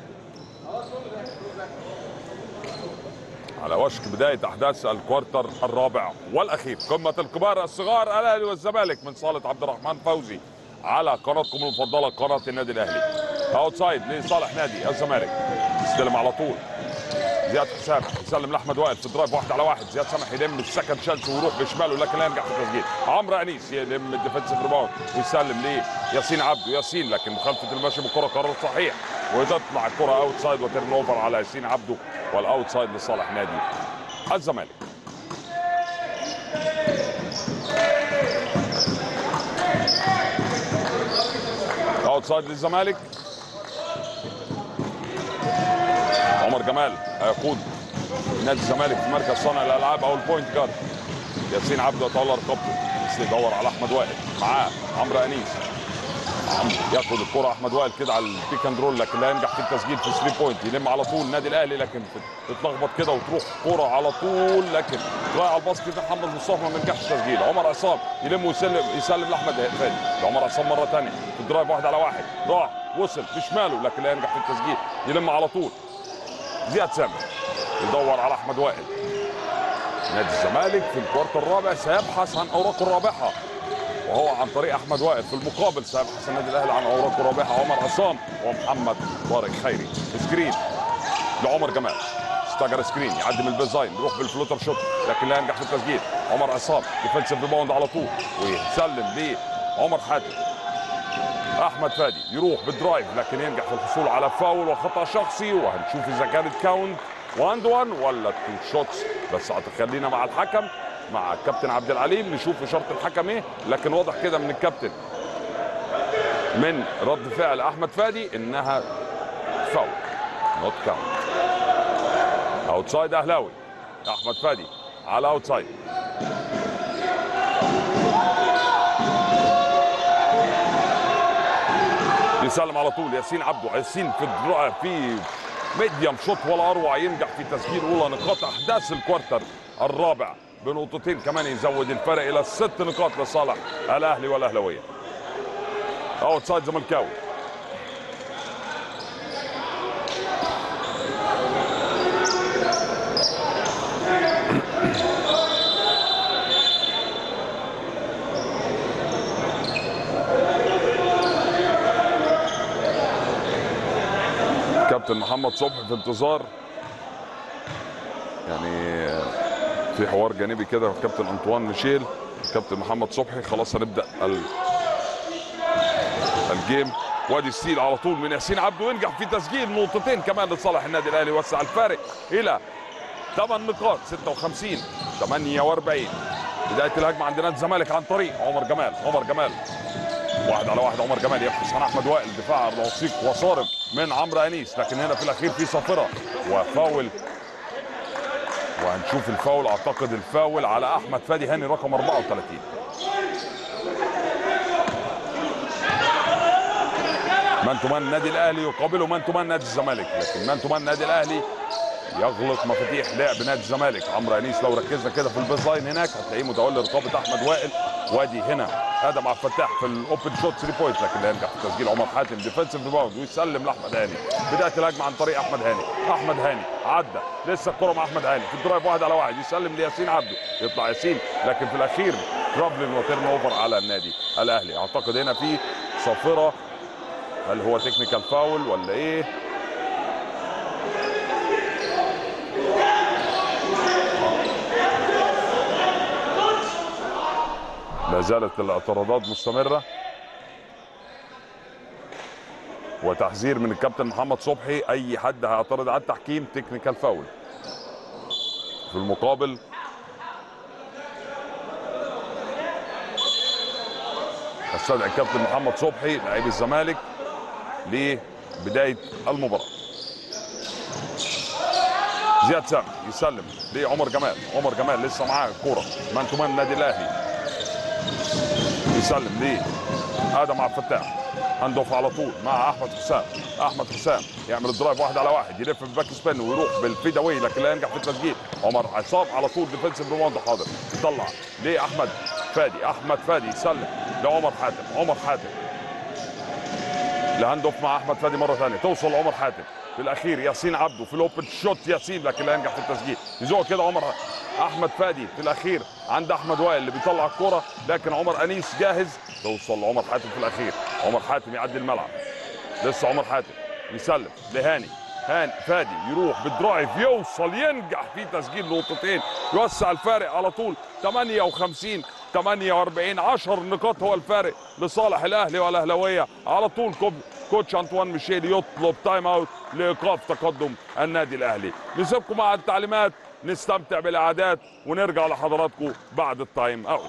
Speaker 2: على وشك بدايه احداث الكوارتر الرابع والاخير قمه الكبار الصغار الاهلي والزمالك من صاله عبد الرحمن فوزي على قناتكم المفضله قناه النادي الاهلي اوتسايد لصالح نادي الزمالك يستلم على طول زياد حسام يسلم لاحمد وائل في درايف واحد على واحد زياد سمح يلم السكند شانس ويروح بشماله لكن لا ينجح في التسجيل عمرو انيس يلم الديفنسيف ريباوند ويسلم لياسين عبده ياسين لكن مخالفه المشي بالكره قرار صحيح وتطلع الكره اوت سايد وترن اوفر على ياسين عبده والاوت سايد لصالح نادي الزمالك اوت سايد للزمالك عمر جمال هيقود نادي الزمالك في مركز صانع الالعاب او البوينت جارد ياسين عبده يتولى رقبته بس يدور على احمد وائل معاه عمرو انيس عمرو ياخد الكره احمد وائل كده على البيك اند رول لكن لا ينجح في التسجيل في 3 بوينت يلم على طول النادي الاهلي لكن تتلخبط كده وتروح كره على طول لكن رايح على الباسكت محمد مصطفى ما ينجحش التسجيل عمر عصام يلم ويسلم يسلم لاحمد فادي لعمر عصام مره ثانيه في الدرايف واحد على واحد راح وصل بشماله لكن لا ينجح في التسجيل يلم على طول زياد سامي يدور على احمد وائل نادي الزمالك في الكوارتر الرابع سيبحث عن اوراقه الرابحه وهو عن طريق احمد وائل في المقابل سيبحث النادي الاهلي عن اوراقه الرابحه عمر عصام ومحمد طارق خيري سكرين لعمر جمال استجر سكرين يعدي من البيزاين يروح بالفلوتر شوت لكن لا ينجح في التسجيل عمر عصام ديفنسيف ريباوند على طول ويسلم لعمر حاتم احمد فادي يروح بالدرايف لكن ينجح في الحصول على فاول وخطا شخصي وهنشوف اذا كانت كاونت 1 1 ولا تو شوتس بس هتخلينا مع الحكم مع الكابتن عبد العليم نشوف اشاره الحكم ايه لكن واضح كده من الكابتن من رد فعل احمد فادي انها فاول نوت كاونت اوتسايد اهلاوي احمد فادي على اوتسايد يسلم على طول ياسين عبده ياسين في الدرع في ميديم شوت ولا اروع ينجح في تسجيل اولى نقاط احداث الكوارتر الرابع بنقطتين كمان يزود الفرق الى ست نقاط لصالح الاهلي والاهلاويه اوتسايد زملكاوي كابتن محمد صبحي في انتظار يعني في حوار جانبي كده كابتن انطوان ميشيل كابتن محمد صبحي خلاص هنبدا ال... الجيم وادي ستيل على طول من ياسين عبده ينجح في تسجيل نقطتين كمان لصالح النادي الاهلي يوسع الفارق الى 8 نقاط 56 48 بدايه الهجمه عند نادي الزمالك عن طريق عمر جمال عمر جمال واحد على واحد عمر جمال يبحث عن احمد وائل دفاع رصيق وصارم من عمرو انيس لكن هنا في الاخير في صافره وفاول وهنشوف الفاول اعتقد الفاول على احمد فادي هاني رقم 34 من تمان النادي الاهلي يقابله من تمان نادي الزمالك لكن من تمان النادي الاهلي يغلق مفاتيح لعب نادي الزمالك عمرو انيس لو ركزنا كده في البيز لاين هناك هتلاقيه متولي رقابه احمد وائل وادي هنا ادم عبد الفتاح في الاوبن شوت 3 بوينت لكن لا ينجح في تسجيل عمر حاتم ديفensive ريباوند ويسلم لاحمد هاني بدايه الهجمه عن طريق احمد هاني احمد هاني عدى لسه الكره مع احمد هاني في الدرايف واحد على واحد يسلم لياسين عبده يطلع ياسين لكن في الاخير ترابلين وتيرن اوفر على النادي الاهلي اعتقد هنا في صافره هل هو تكنيكال فاول ولا ايه لا زالت الاعتراضات مستمرة وتحذير من الكابتن محمد صبحي اي حد هيعترض على التحكيم تكنيكال فاول في المقابل استدعي الكابتن محمد صبحي لاعب الزمالك لبداية المباراة زياد سامي يسلم لعمر جمال عمر جمال لسه معاه الكورة مان تو مان النادي الاهلي يسلم ليه ادم عبد الفتاح هاند اوف على طول مع احمد حسام احمد حسام يعمل الدرايف واحد على واحد يلف بالباك سبين ويروح بالفيد اواي لكن لا ينجح في التسجيل عمر عصام على طول ديفنسيف ريباوند حاضر يطلع لاحمد فادي احمد فادي يسلم لعمر حاتم عمر حاتم لهاند اوف مع احمد فادي مره ثانيه توصل لعمر حاتم في الاخير ياسين عبده في الاوبن شوت ياسين لكن لا ينجح في التسجيل يزوق كده عمر احمد فادي في الاخير عند احمد وائل اللي بيطلع الكوره لكن عمر انيس جاهز توصل لعمر حاتم في الاخير عمر حاتم يعدي الملعب لسه عمر حاتم يسلم لهاني هاني فادي يروح بالدرايف يوصل ينجح في تسجيل نقطتين يوسع الفارق على طول 58 48 10 نقاط هو الفارق لصالح الاهلي والاهلاويه على طول كوب كوتش انطوان ميشيل يطلب تايم اوت لايقاف تقدم النادي الاهلي نسيبكم مع التعليمات نستمتع بالاعداد ونرجع لحضراتكم بعد التايم اوت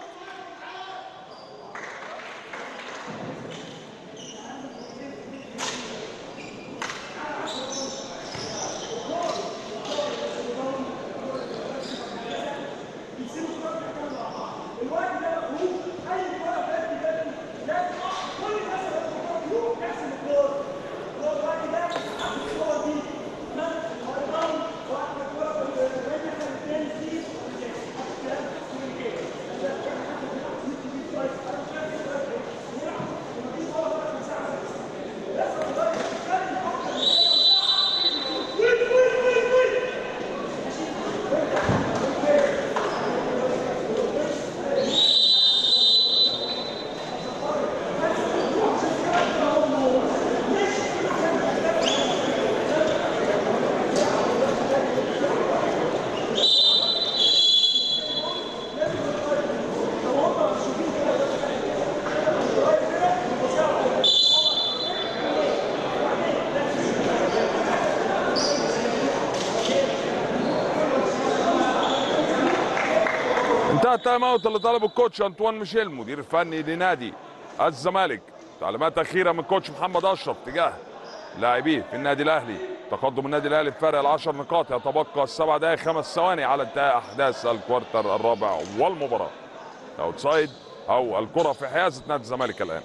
Speaker 2: التايم اوت اللي طلبه الكوتش انطوان ميشيل مدير الفني لنادي الزمالك تعليمات اخيره من كوتش محمد اشرف تجاه لاعبيه في النادي الاهلي تقدم النادي الاهلي بفارق العشر نقاط يتبقى السبع دقائق خمس ثواني على انتهاء احداث الكوارتر الرابع والمباراه اوتسايد او الكره في حيازه نادي الزمالك الان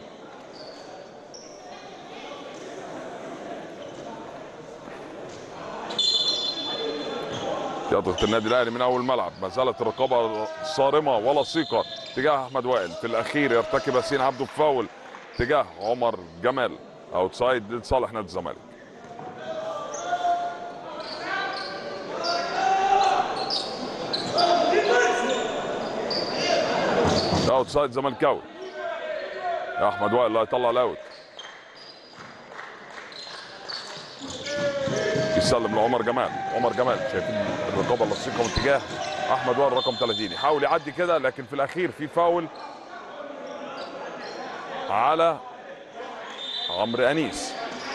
Speaker 2: يضغط النادي الاهلي من اول الملعب ما زالت الرقابه صارمه ولصيقه تجاه احمد وائل في الاخير يرتكب ياسين عبده فاول تجاه عمر جمال اوتسايد لصالح نادي الزمالك اوتسايد زملكاوي احمد وائل اللي هيطلع الاوت يسلم لعمر جمال عمر جمال شايفين الرقابه اللصيقه من اتجاه احمد وائل رقم 30 يحاول يعدي كده لكن في الاخير في فاول على عمرو انيس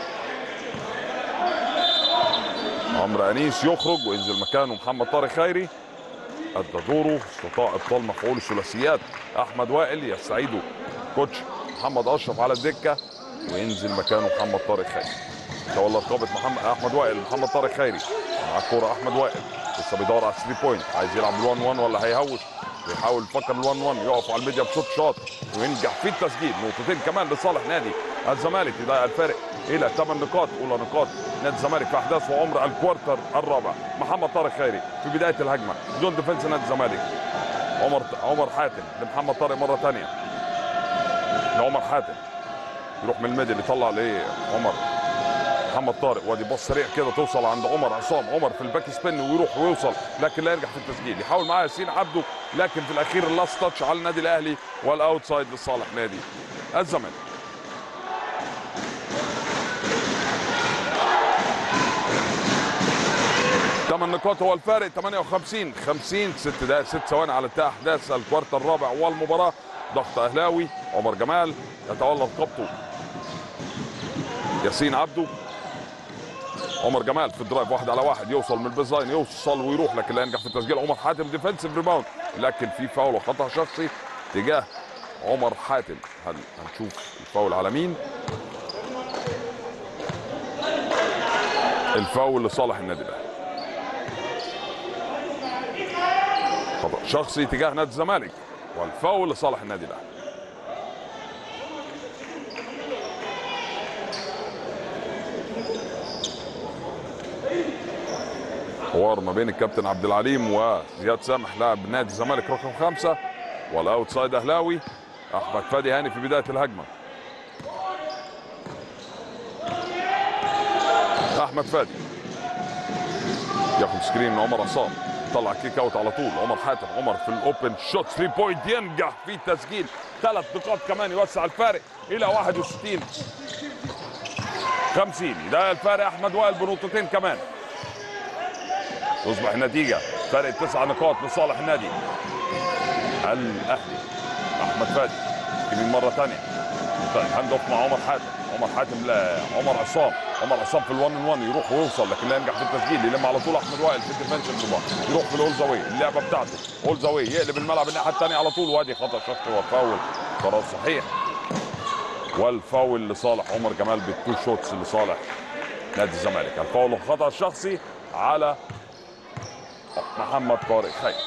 Speaker 2: عمرو انيس يخرج وينزل مكانه محمد طارق خيري ادى دوره استطاع ابطال مفعول الثلاثيات احمد وائل يستعيده كوتش محمد اشرف على الدكه وينزل مكانه محمد طارق خيري تولى رقابه محمد احمد وائل محمد طارق خيري مع الكوره احمد وائل لسه بيدور على 3 بوينت عايز يلعب ال1 1 ولا هيهوش بيحاول يفكر ال1 1 يقف على الميديا بشوت شوت وينجح في التسجيل نقطتين كمان لصالح نادي الزمالك يضيع الفارق الى 8 نقاط اولى نقاط نادي الزمالك في احداث وعمر الكوارتر الرابع محمد طارق خيري في بدايه الهجمه زون ديفنس نادي الزمالك عمر عمر حاتم لمحمد طارق مره ثانيه لعمر حاتم يروح من الميدل يطلع لعمر محمد طارق وادي باص سريع كده توصل عند عمر عصام عمر في الباك سبين ويروح ويوصل لكن لا ينجح في التسجيل يحاول معاه ياسين عبده لكن في الاخير اللاست تاتش على النادي الاهلي والاوتسايد لصالح نادي الزمالك ثمان نقاط هو الفارق 58 50 ست دقائق ست ثواني على انتهاء احداث الكوارتر الرابع والمباراه ضغط اهلاوي عمر جمال يتولى رقابته ياسين عبده عمر جمال في الدرايف واحد على واحد يوصل من البيز لاين يوصل ويروح لكن لا ينجح في التسجيل عمر حاتم ديفensive ريباوند لكن في فاول وخطا شخصي تجاه عمر حاتم هل هنشوف الفاول على مين الفاول لصالح النادي الاهلي خطا شخصي تجاه نادي الزمالك والفاول لصالح النادي الاهلي حوار ما بين الكابتن عبد العليم وزياد سامح لاعب نادي الزمالك رقم خمسة والاوتسايد اهلاوي احمد فادي هاني في بدايه الهجمه احمد فادي ياخد سكرين من عمر عصام طلع كيك اوت على طول عمر حاتم عمر في الاوبن شوت 3 بوينت ينجح في التسجيل ثلاث نقاط كمان يوسع الفارق الى 61 50 ده الفارق احمد وائل بنقطتين كمان تصبح النتيجة فرق تسع نقاط لصالح النادي الأهلي أحمد فادي يمين مرة ثانية طيب هاند اوف مع عمر حاتم عمر حاتم لا عمر عصام عمر عصام في الون ان 1 يروح ويوصل لكن لا ينجح في التسجيل يلم على طول احمد وائل في الديفنشن جوه يروح في الاولزاوي اللعبه بتاعته اولزاوي يقلب الملعب الناحيه الثانيه على طول وادي خطا شخصي وفاول قرار صحيح والفاول لصالح عمر جمال بالتو شوتس لصالح نادي الزمالك الفاول الخطا الشخصي على محمد طارق خير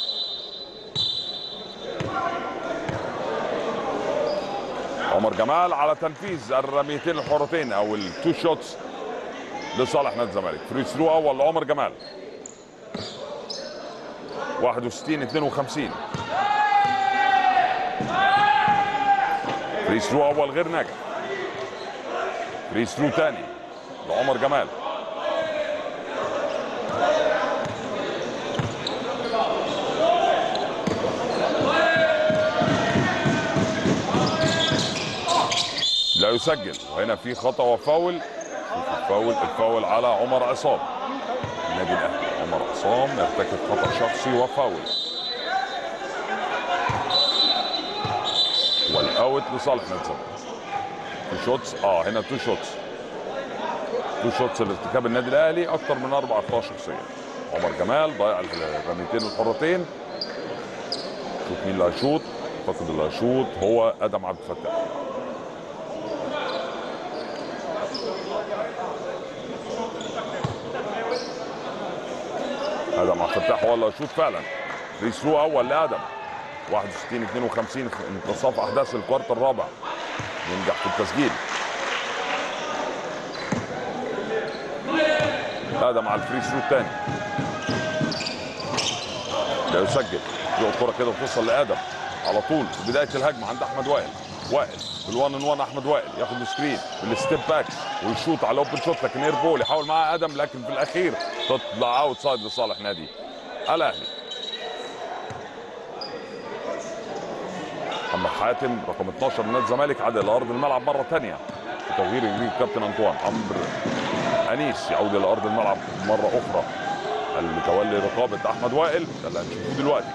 Speaker 2: عمر جمال على تنفيذ الرميتين الحرتين او التو شوتس لصالح نادي الزمالك فري ثرو اول لعمر جمال 61 52 فري ثرو اول غير ناجح فري ثرو ثاني لعمر جمال لا يسجل وهنا في خطا وفاول شوف الفاول الفاول على عمر عصام النادي الاهلي عمر عصام يرتكب خطا شخصي وفاول والاوت لصالح نادي الزمالك تو شوتس اه هنا تو شوتس تو شوتس لارتكاب النادي الاهلي اكثر من اربع اخطاء شخصيه عمر جمال ضيع الرميتين الحرتين شوف مين اللي هيشوط اعتقد اللي هيشوط هو ادم عبد الفتاح ادم عبد الفتاح هو اللي هيشوط فعلا فري ثرو اول لادم 61 52 انتصاف احداث الكوارت الرابع ينجح في التسجيل ادم على الفري ثرو الثاني لا يسجل يقعد كرة كده وتوصل لادم على طول في بدايه الهجمه عند احمد وائل وائل بالوان ان وان احمد وائل ياخد السكرين بالستيب باك ويشوط على اوبن شوت لكن اير بول يحاول معاه ادم لكن في الاخير تطلع اوت سايد لصالح نادي الاهلي محمد حاتم رقم 12 من نادي الزمالك عاد الى ارض الملعب مره ثانيه تغيير يجري الكابتن انطوان عمرو انيس يعود الى ارض الملعب مره اخرى المتولي رقابه احمد وائل ده اللي هنشوفه دلوقتي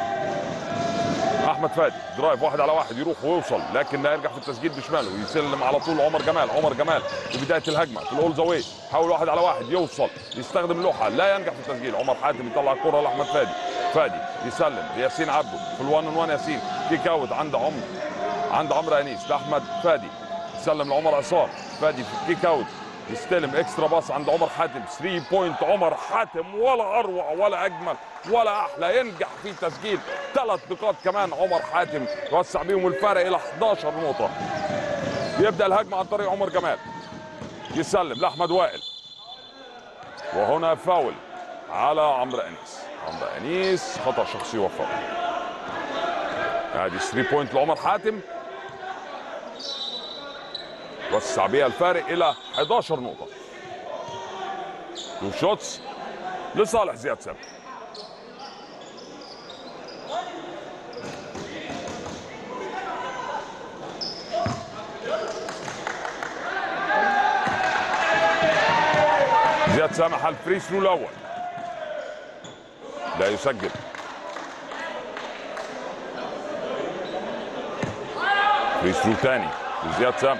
Speaker 2: احمد فادي درايف واحد على واحد يروح ويوصل لكن لا يرجع في التسجيل بشماله ويسلم على طول عمر جمال عمر جمال في بدايه الهجمه في الاول زاويه حاول واحد على واحد يوصل يستخدم اللوحه لا ينجح في التسجيل عمر حاتم يطلع الكره لاحمد فادي فادي يسلم لياسين عبده في الوان ان وان ياسين كيك اوت عند عمر عند عمرو انيس لاحمد فادي يسلم لعمر عصام فادي في الكيك اوت يستلم اكسترا باص عند عمر حاتم 3 بوينت عمر حاتم ولا اروع ولا اجمل ولا احلى ينجح في تسجيل ثلاث نقاط كمان عمر حاتم يوسع بيهم الفرق الى 11 نقطه يبدا الهجمه عن طريق عمر جمال يسلم لاحمد وائل وهنا فاول على عمرو انيس عمرو انيس خطا شخصي وفاول ادي 3 بوينت لعمر حاتم وسع بيها الفارق الى 11 نقطه تو شوتس لصالح زياد سامي زياد سامح على الفري ثرو الاول لا يسجل فري ثرو ثاني لزياد سامح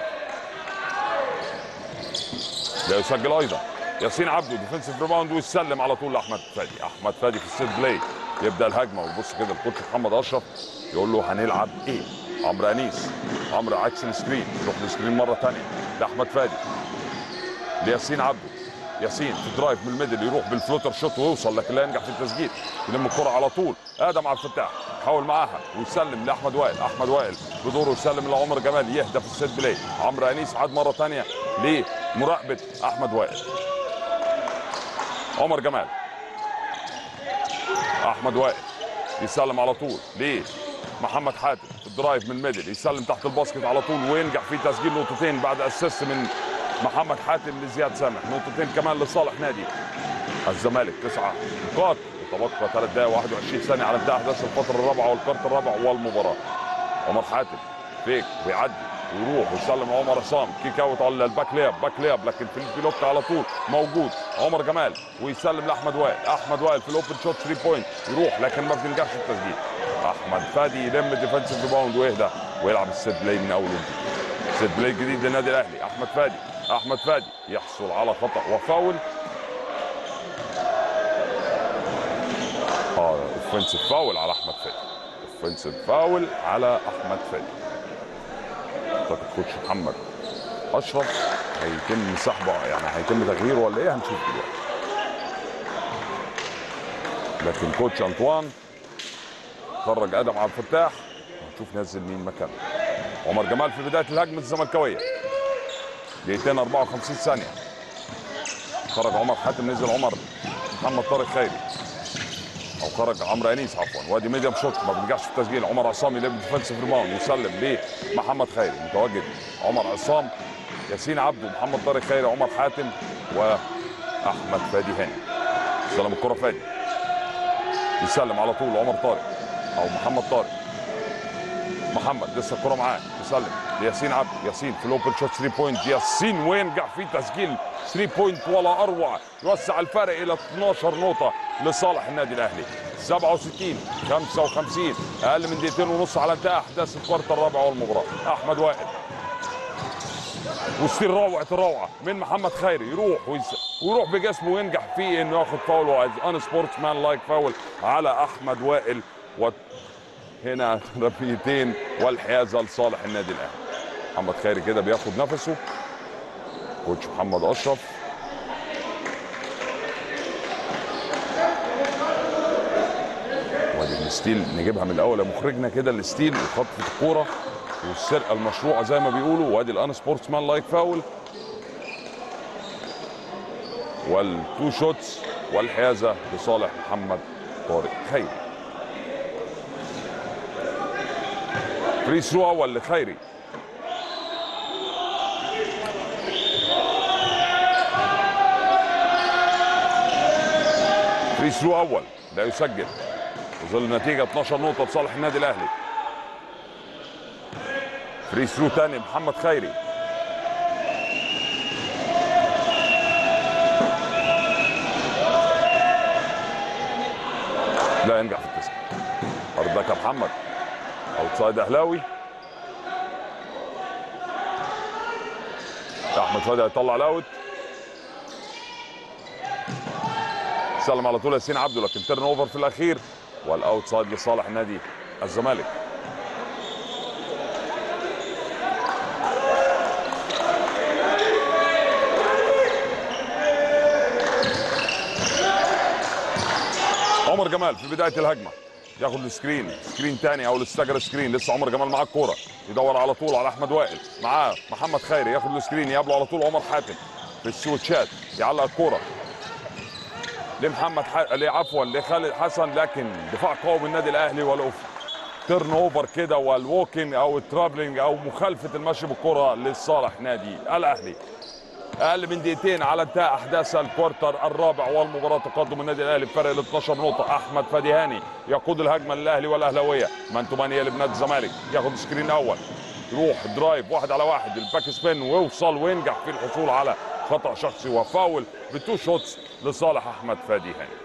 Speaker 2: لا يسجل ايضا ياسين عبده ديفنسيف ريباوند ويسلم على طول لاحمد فادي احمد فادي في السيت بلاي يبدا الهجمه ويبص كده الكوتش محمد اشرف يقول له هنلعب ايه عمرو انيس عمرو عكس السكرين يروح السكرين مره ثانيه لاحمد فادي لياسين عبده ياسين في درايف من الميدل يروح بالفلوتر شوت ويوصل لكن لا ينجح في التسجيل يلم الكره على طول ادم عبد الفتاح يحاول معاها ويسلم لاحمد وائل احمد وائل بدوره يسلم لعمر جمال يهدى في السيت بلاي عمرو انيس عاد مره ثانيه لمراقبه احمد وائل عمر جمال احمد وائل يسلم على طول ليه محمد حاتم في الدرايف من الميدل يسلم تحت الباسكت على طول وينجح في تسجيل نقطتين بعد اسيست من محمد حاتم لزياد سامح نقطتين كمان لصالح نادي الزمالك تسعة نقاط يتبقى 3 دقائق 21 ثانية على انتهاء احداث الفترة الرابعة والكارت الرابع والمباراة عمر حاتم فيك ويعدي ويروح ويسلم عمر عصام كيك اوت على الباك لياب باك لياب لكن في البلوك على طول موجود عمر جمال ويسلم لاحمد وائل احمد وائل في الاوبن شوت 3 بوينت يروح لكن ما بتنجحش في التسجيل احمد فادي يلم ديفنسيف ريباوند ويهدى ويلعب السيت بلاي من اول وجديد سيت بلاي جديد للنادي الاهلي احمد فادي احمد فادي يحصل على خطا وفاول اه اوفنسيف فاول على احمد فادي اوفنسيف فاول على احمد فادي اعتقد كوتش محمد اشرف هيتم سحبه يعني هيتم تغييره ولا ايه هنشوف دلوقتي لكن كوتش انطوان خرج ادم عبد الفتاح هنشوف نزل مين مكانه عمر جمال في بدايه الهجمه الزملكاويه دقيقتين 54 ثانيه خرج عمر حاتم نزل عمر محمد طارق خيري او خرج عمرو انيس عفوا وادي ميديم شوت ما بينجحش في التسجيل عمر عصام يلم ديفنسيف ريباوند يسلم لمحمد خيري متواجد عمر عصام ياسين عبده محمد طارق خيري عمر حاتم واحمد فادي هاني سلم الكره فادي يسلم على طول عمر طارق او محمد طارق محمد لسه الكره معاه يسلم لياسين عبد ياسين في الاوبن شوت 3 بوينت ياسين وينجح في تسجيل 3 بوينت ولا اروع يوسع الفارق الى 12 نقطه لصالح النادي الاهلي 67 55 اقل من دقيقتين ونص على انتهاء احداث الكوارتر الرابع والمباراه احمد وائل وستيل روعه الروعه من محمد خيري يروح ويس... ويروح بجسمه وينجح في انه ياخد فاول وايز ان سبورتس مان لايك فاول على احمد وائل و... هنا رميتين والحيازه لصالح النادي الاهلي محمد خيري كده بياخد نفسه كوتش محمد اشرف وادي الستيل نجيبها من الاول يا مخرجنا كده الستيل وخطفه الكوره والسرقه المشروعه زي ما بيقولوا وادي الان سبورتس مان لايك فاول والتو شوتس والحيازه لصالح محمد طارق خيري فري ثرو اول لخيري فري ثرو اول لا يسجل وظل النتيجه 12 نقطه لصالح النادي الاهلي فري ثرو تاني محمد خيري لا ينجح في التسجيل أرضك يا محمد اوتسايد اهلاوي احمد فادي هيطلع الاوت سلم على طول ياسين عبده لكن تيرن اوفر في الاخير والاوتسايد لصالح نادي الزمالك عمر جمال في بدايه الهجمه ياخد السكرين سكرين تاني او الاستجر سكرين لسه عمر جمال معاه الكوره يدور على طول على احمد وائل معاه محمد خيري ياخد السكرين يقابله على طول عمر حاتم في السويتشات يعلق الكوره لمحمد ح... عفوا لخالد حسن لكن دفاع قوي من النادي الاهلي ولو تيرن اوفر كده والووكينج او الترابلينج او مخالفه المشي بالكره لصالح نادي الاهلي اقل من دقيقتين على انتهاء احداث الكوارتر الرابع والمباراه تقدم النادي الاهلي بفرق ال 12 نقطه احمد فادي هاني يقود الهجمه للاهلي والاهلاويه مان تو مان يقلب نادي الزمالك ياخد سكرين اول يروح درايف واحد على واحد الباك سبين ويوصل وينجح في الحصول على خطا شخصي وفاول بتو شوتس لصالح احمد فادي هاني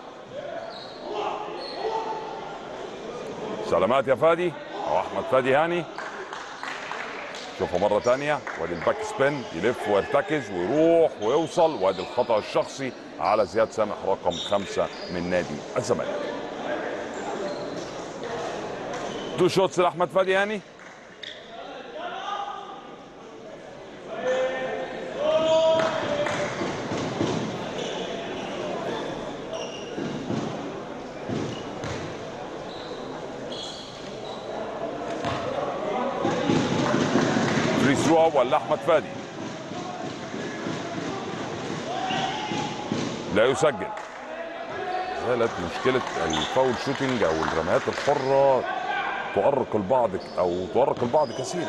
Speaker 2: سلامات يا فادي او احمد فادي هاني شوفوا مره تانية وادي الباك سبين يلف ويرتكز ويروح ويوصل وادي الخطا الشخصي على زياد سامح رقم خمسة من نادي الزمالك تو شوتس لاحمد فادي هاني فري ثرو اول لاحمد فادي لا يسجل زالت مشكلة الفاول شوتنج أو الرميات الحرة تؤرق البعض أو تؤرق البعض كثيرا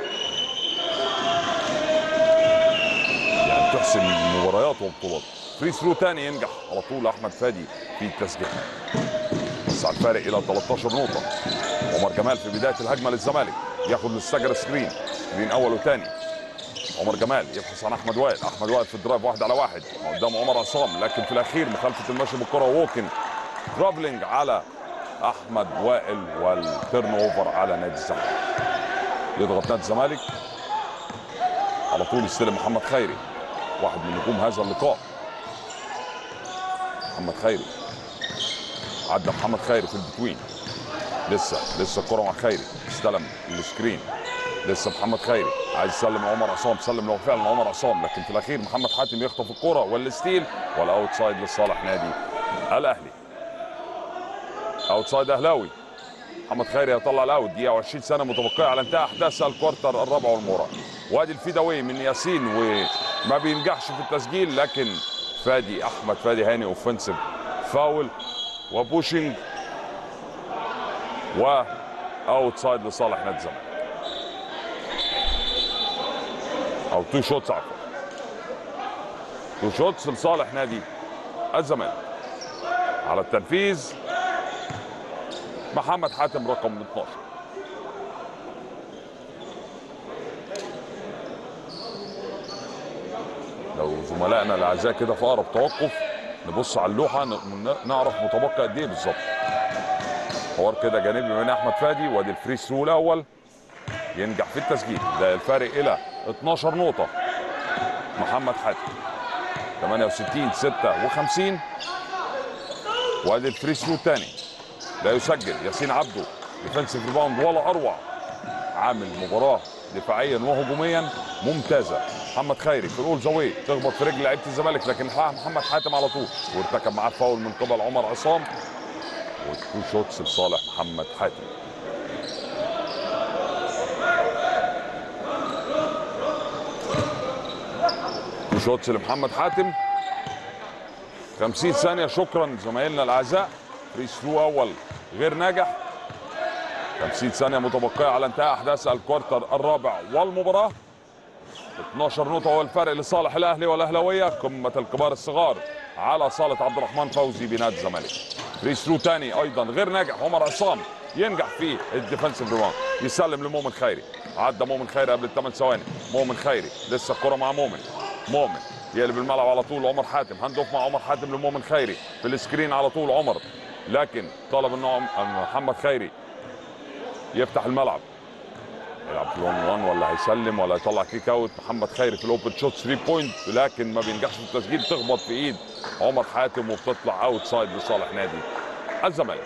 Speaker 2: يعني تحسم مباريات وبطولات فري ثرو تاني ينجح على طول أحمد فادي في التسجيل يسعى الفارق إلى 13 نقطة عمر جمال في بداية الهجمة للزمالك ياخد الاستجر سكرين سكرين أول وثاني عمر جمال يبحث عن احمد وائل احمد وائل في الدرايف واحد على واحد قدام عمر عصام لكن في الاخير مخالفه المشي بالكره ووكن ترافلينج على احمد وائل والتيرن اوفر على نادي الزمالك يضغط نادي الزمالك على طول يستلم محمد خيري واحد من نجوم هذا اللقاء محمد خيري عدى محمد خيري في البتوين لسه لسه الكره مع خيري استلم السكرين لسه محمد خيري عايز يسلم لعمر عصام سلم له فعلا عمر عصام لكن في الاخير محمد حاتم يخطف الكره والستيل والاوت سايد لصالح نادي الاهلي اوت سايد اهلاوي محمد خيري يطلع الاوت دقيقه و20 سنه متبقيه على انتهاء احداث الكوارتر الرابع والمباراه وادي الفيداوي من ياسين وما بينجحش في التسجيل لكن فادي احمد فادي هاني اوفنسيف فاول وبوشنج واوت سايد لصالح نادي الزمالك او تو شوتس عفوا تو شوتس لصالح نادي الزمالك على التنفيذ محمد حاتم رقم 12 لو زملائنا الاعزاء كده في اقرب توقف نبص على اللوحه ن- نعرف متبقي قد ايه بالظبط حوار كده جانبي من احمد فادي وادي الفري ثرو الاول ينجح في التسجيل ده الفارق الى 12 نقطة محمد حاتم 68 56 وادي الفري ثرو الثاني لا يسجل ياسين عبده ديفنسيف ريباوند ولا اروع عامل مباراه دفاعيا وهجوميا ممتازه محمد خيري في الاول زاويه تخبط في رجل لعيبه الزمالك لكن لحقها محمد حاتم على طول وارتكب معاه فاول من قبل عمر عصام وتو شوتس لصالح محمد حاتم تو شوتس لمحمد حاتم 50 ثانية شكرا زمايلنا الأعزاء فري ثرو أول غير ناجح 50 ثانية متبقية على انتهاء أحداث الكوارتر الرابع والمباراة 12 نقطة هو الفرق لصالح الأهلي والأهلاوية قمة الكبار الصغار على صالة عبد الرحمن فوزي بنادي الزمالك فري ثرو تاني أيضا غير ناجح عمر عصام ينجح في الديفنسيف ريباوند يسلم لمؤمن خيري عدى مؤمن خيري قبل الثمان ثواني مؤمن خيري لسه الكرة مع مؤمن مؤمن يقلب الملعب على طول عمر حاتم هاند اوف مع عمر حاتم لمؤمن خيري في السكرين على طول عمر لكن طلب انه عم- محمد خيري يفتح الملعب يلعب في 1 1 ولا هيسلم ولا يطلع كيك اوت محمد خيري في الاوبن شوت 3 بوينت لكن ما بينجحش في التسجيل تخبط في ايد عمر حاتم وبتطلع اوت سايد لصالح نادي الزمالك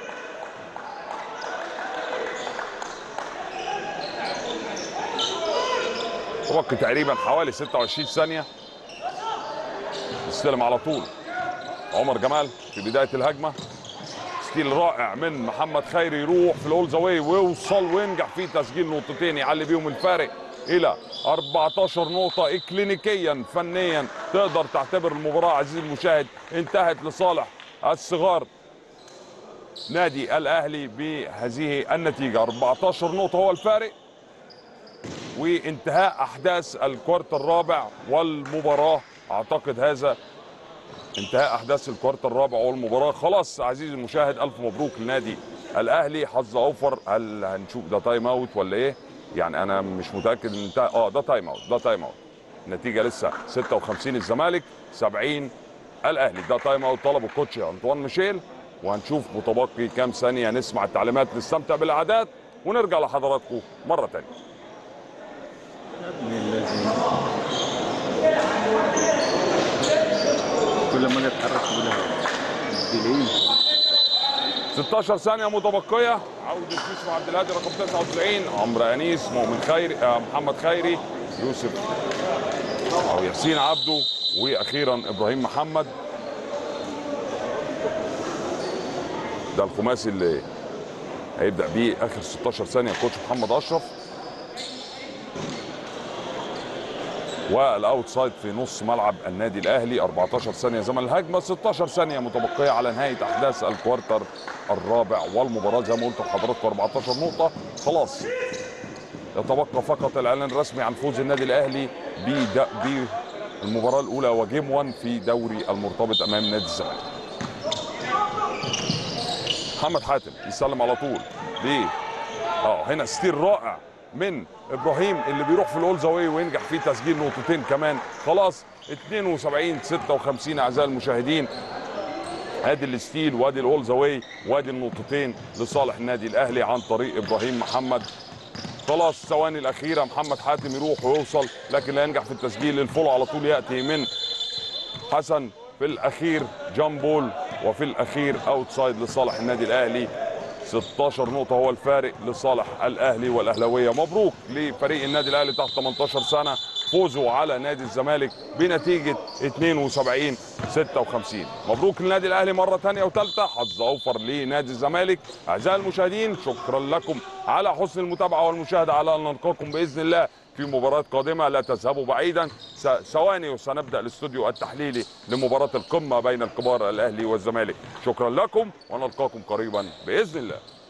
Speaker 2: وقت تقريبا حوالي 26 ثانيه يستلم على طول عمر جمال في بدايه الهجمه ستيل رائع من محمد خيري يروح في الاول زاوي ويوصل وينجح في تسجيل نقطتين يعلي بيهم الفارق الى 14 نقطه اكلينيكيا فنيا تقدر تعتبر المباراه عزيزي المشاهد انتهت لصالح الصغار نادي الاهلي بهذه النتيجه 14 نقطه هو الفارق وانتهاء احداث الكوارت الرابع والمباراه اعتقد هذا انتهاء احداث الكوارت الرابع والمباراه خلاص عزيزي المشاهد الف مبروك لنادي الاهلي حظ اوفر هل هنشوف ده تايم اوت ولا ايه يعني انا مش متاكد ان انتهى اه ده تايم اوت ده تايم اوت النتيجه لسه 56 الزمالك 70 الاهلي ده تايم اوت طلبه الكوتش انطوان ميشيل وهنشوف متبقي كام ثانيه نسمع التعليمات نستمتع بالاعداد ونرجع لحضراتكم مره ثانيه
Speaker 1: ابن الذين كل ما اجي اتحرك يقول ديلي
Speaker 2: 16 ثانية متبقية عودة يوسف عبد الهادي رقم 99 عمرو أنيس مؤمن خيري آه محمد خيري يوسف أو ياسين عبده وأخيرا إبراهيم محمد ده الخماسي اللي هيبدأ بيه آخر 16 ثانية كوتش محمد أشرف والاوتسايد في نص ملعب النادي الاهلي 14 ثانيه زمن الهجمه 16 ثانيه متبقيه على نهايه احداث الكوارتر الرابع والمباراه زي ما قلت لحضراتكم 14 نقطه خلاص يتبقى فقط الاعلان الرسمي عن فوز النادي الاهلي بد- بالمباراه الاولى وجيم 1 في دوري المرتبط امام نادي الزمالك محمد حاتم يسلم على طول ليه اه هنا ستيل رائع من ابراهيم اللي بيروح في الاول زاويه وينجح في تسجيل نقطتين كمان خلاص 72 56 اعزائي المشاهدين ادي الستيل وادي الاول زاوي وادي النقطتين لصالح النادي الاهلي عن طريق ابراهيم محمد خلاص الثواني الاخيره محمد حاتم يروح ويوصل لكن لا ينجح في التسجيل الفولو على طول ياتي من حسن في الاخير جامبول وفي الاخير اوتسايد لصالح النادي الاهلي 16 نقطة هو الفارق لصالح الأهلي والأهلاوية مبروك لفريق النادي الأهلي تحت 18 سنة فوزوا على نادي الزمالك بنتيجة 72 56 مبروك للنادي الأهلي مرة ثانية وثالثة حظ أوفر لنادي الزمالك أعزائي المشاهدين شكرا لكم على حسن المتابعة والمشاهدة على أن نلقاكم بإذن الله في مباراة قادمة لا تذهبوا بعيدا س- ثواني وسنبدأ الاستوديو التحليلي لمباراة القمة بين الكبار الأهلي والزمالك شكرا لكم ونلقاكم قريبا بإذن الله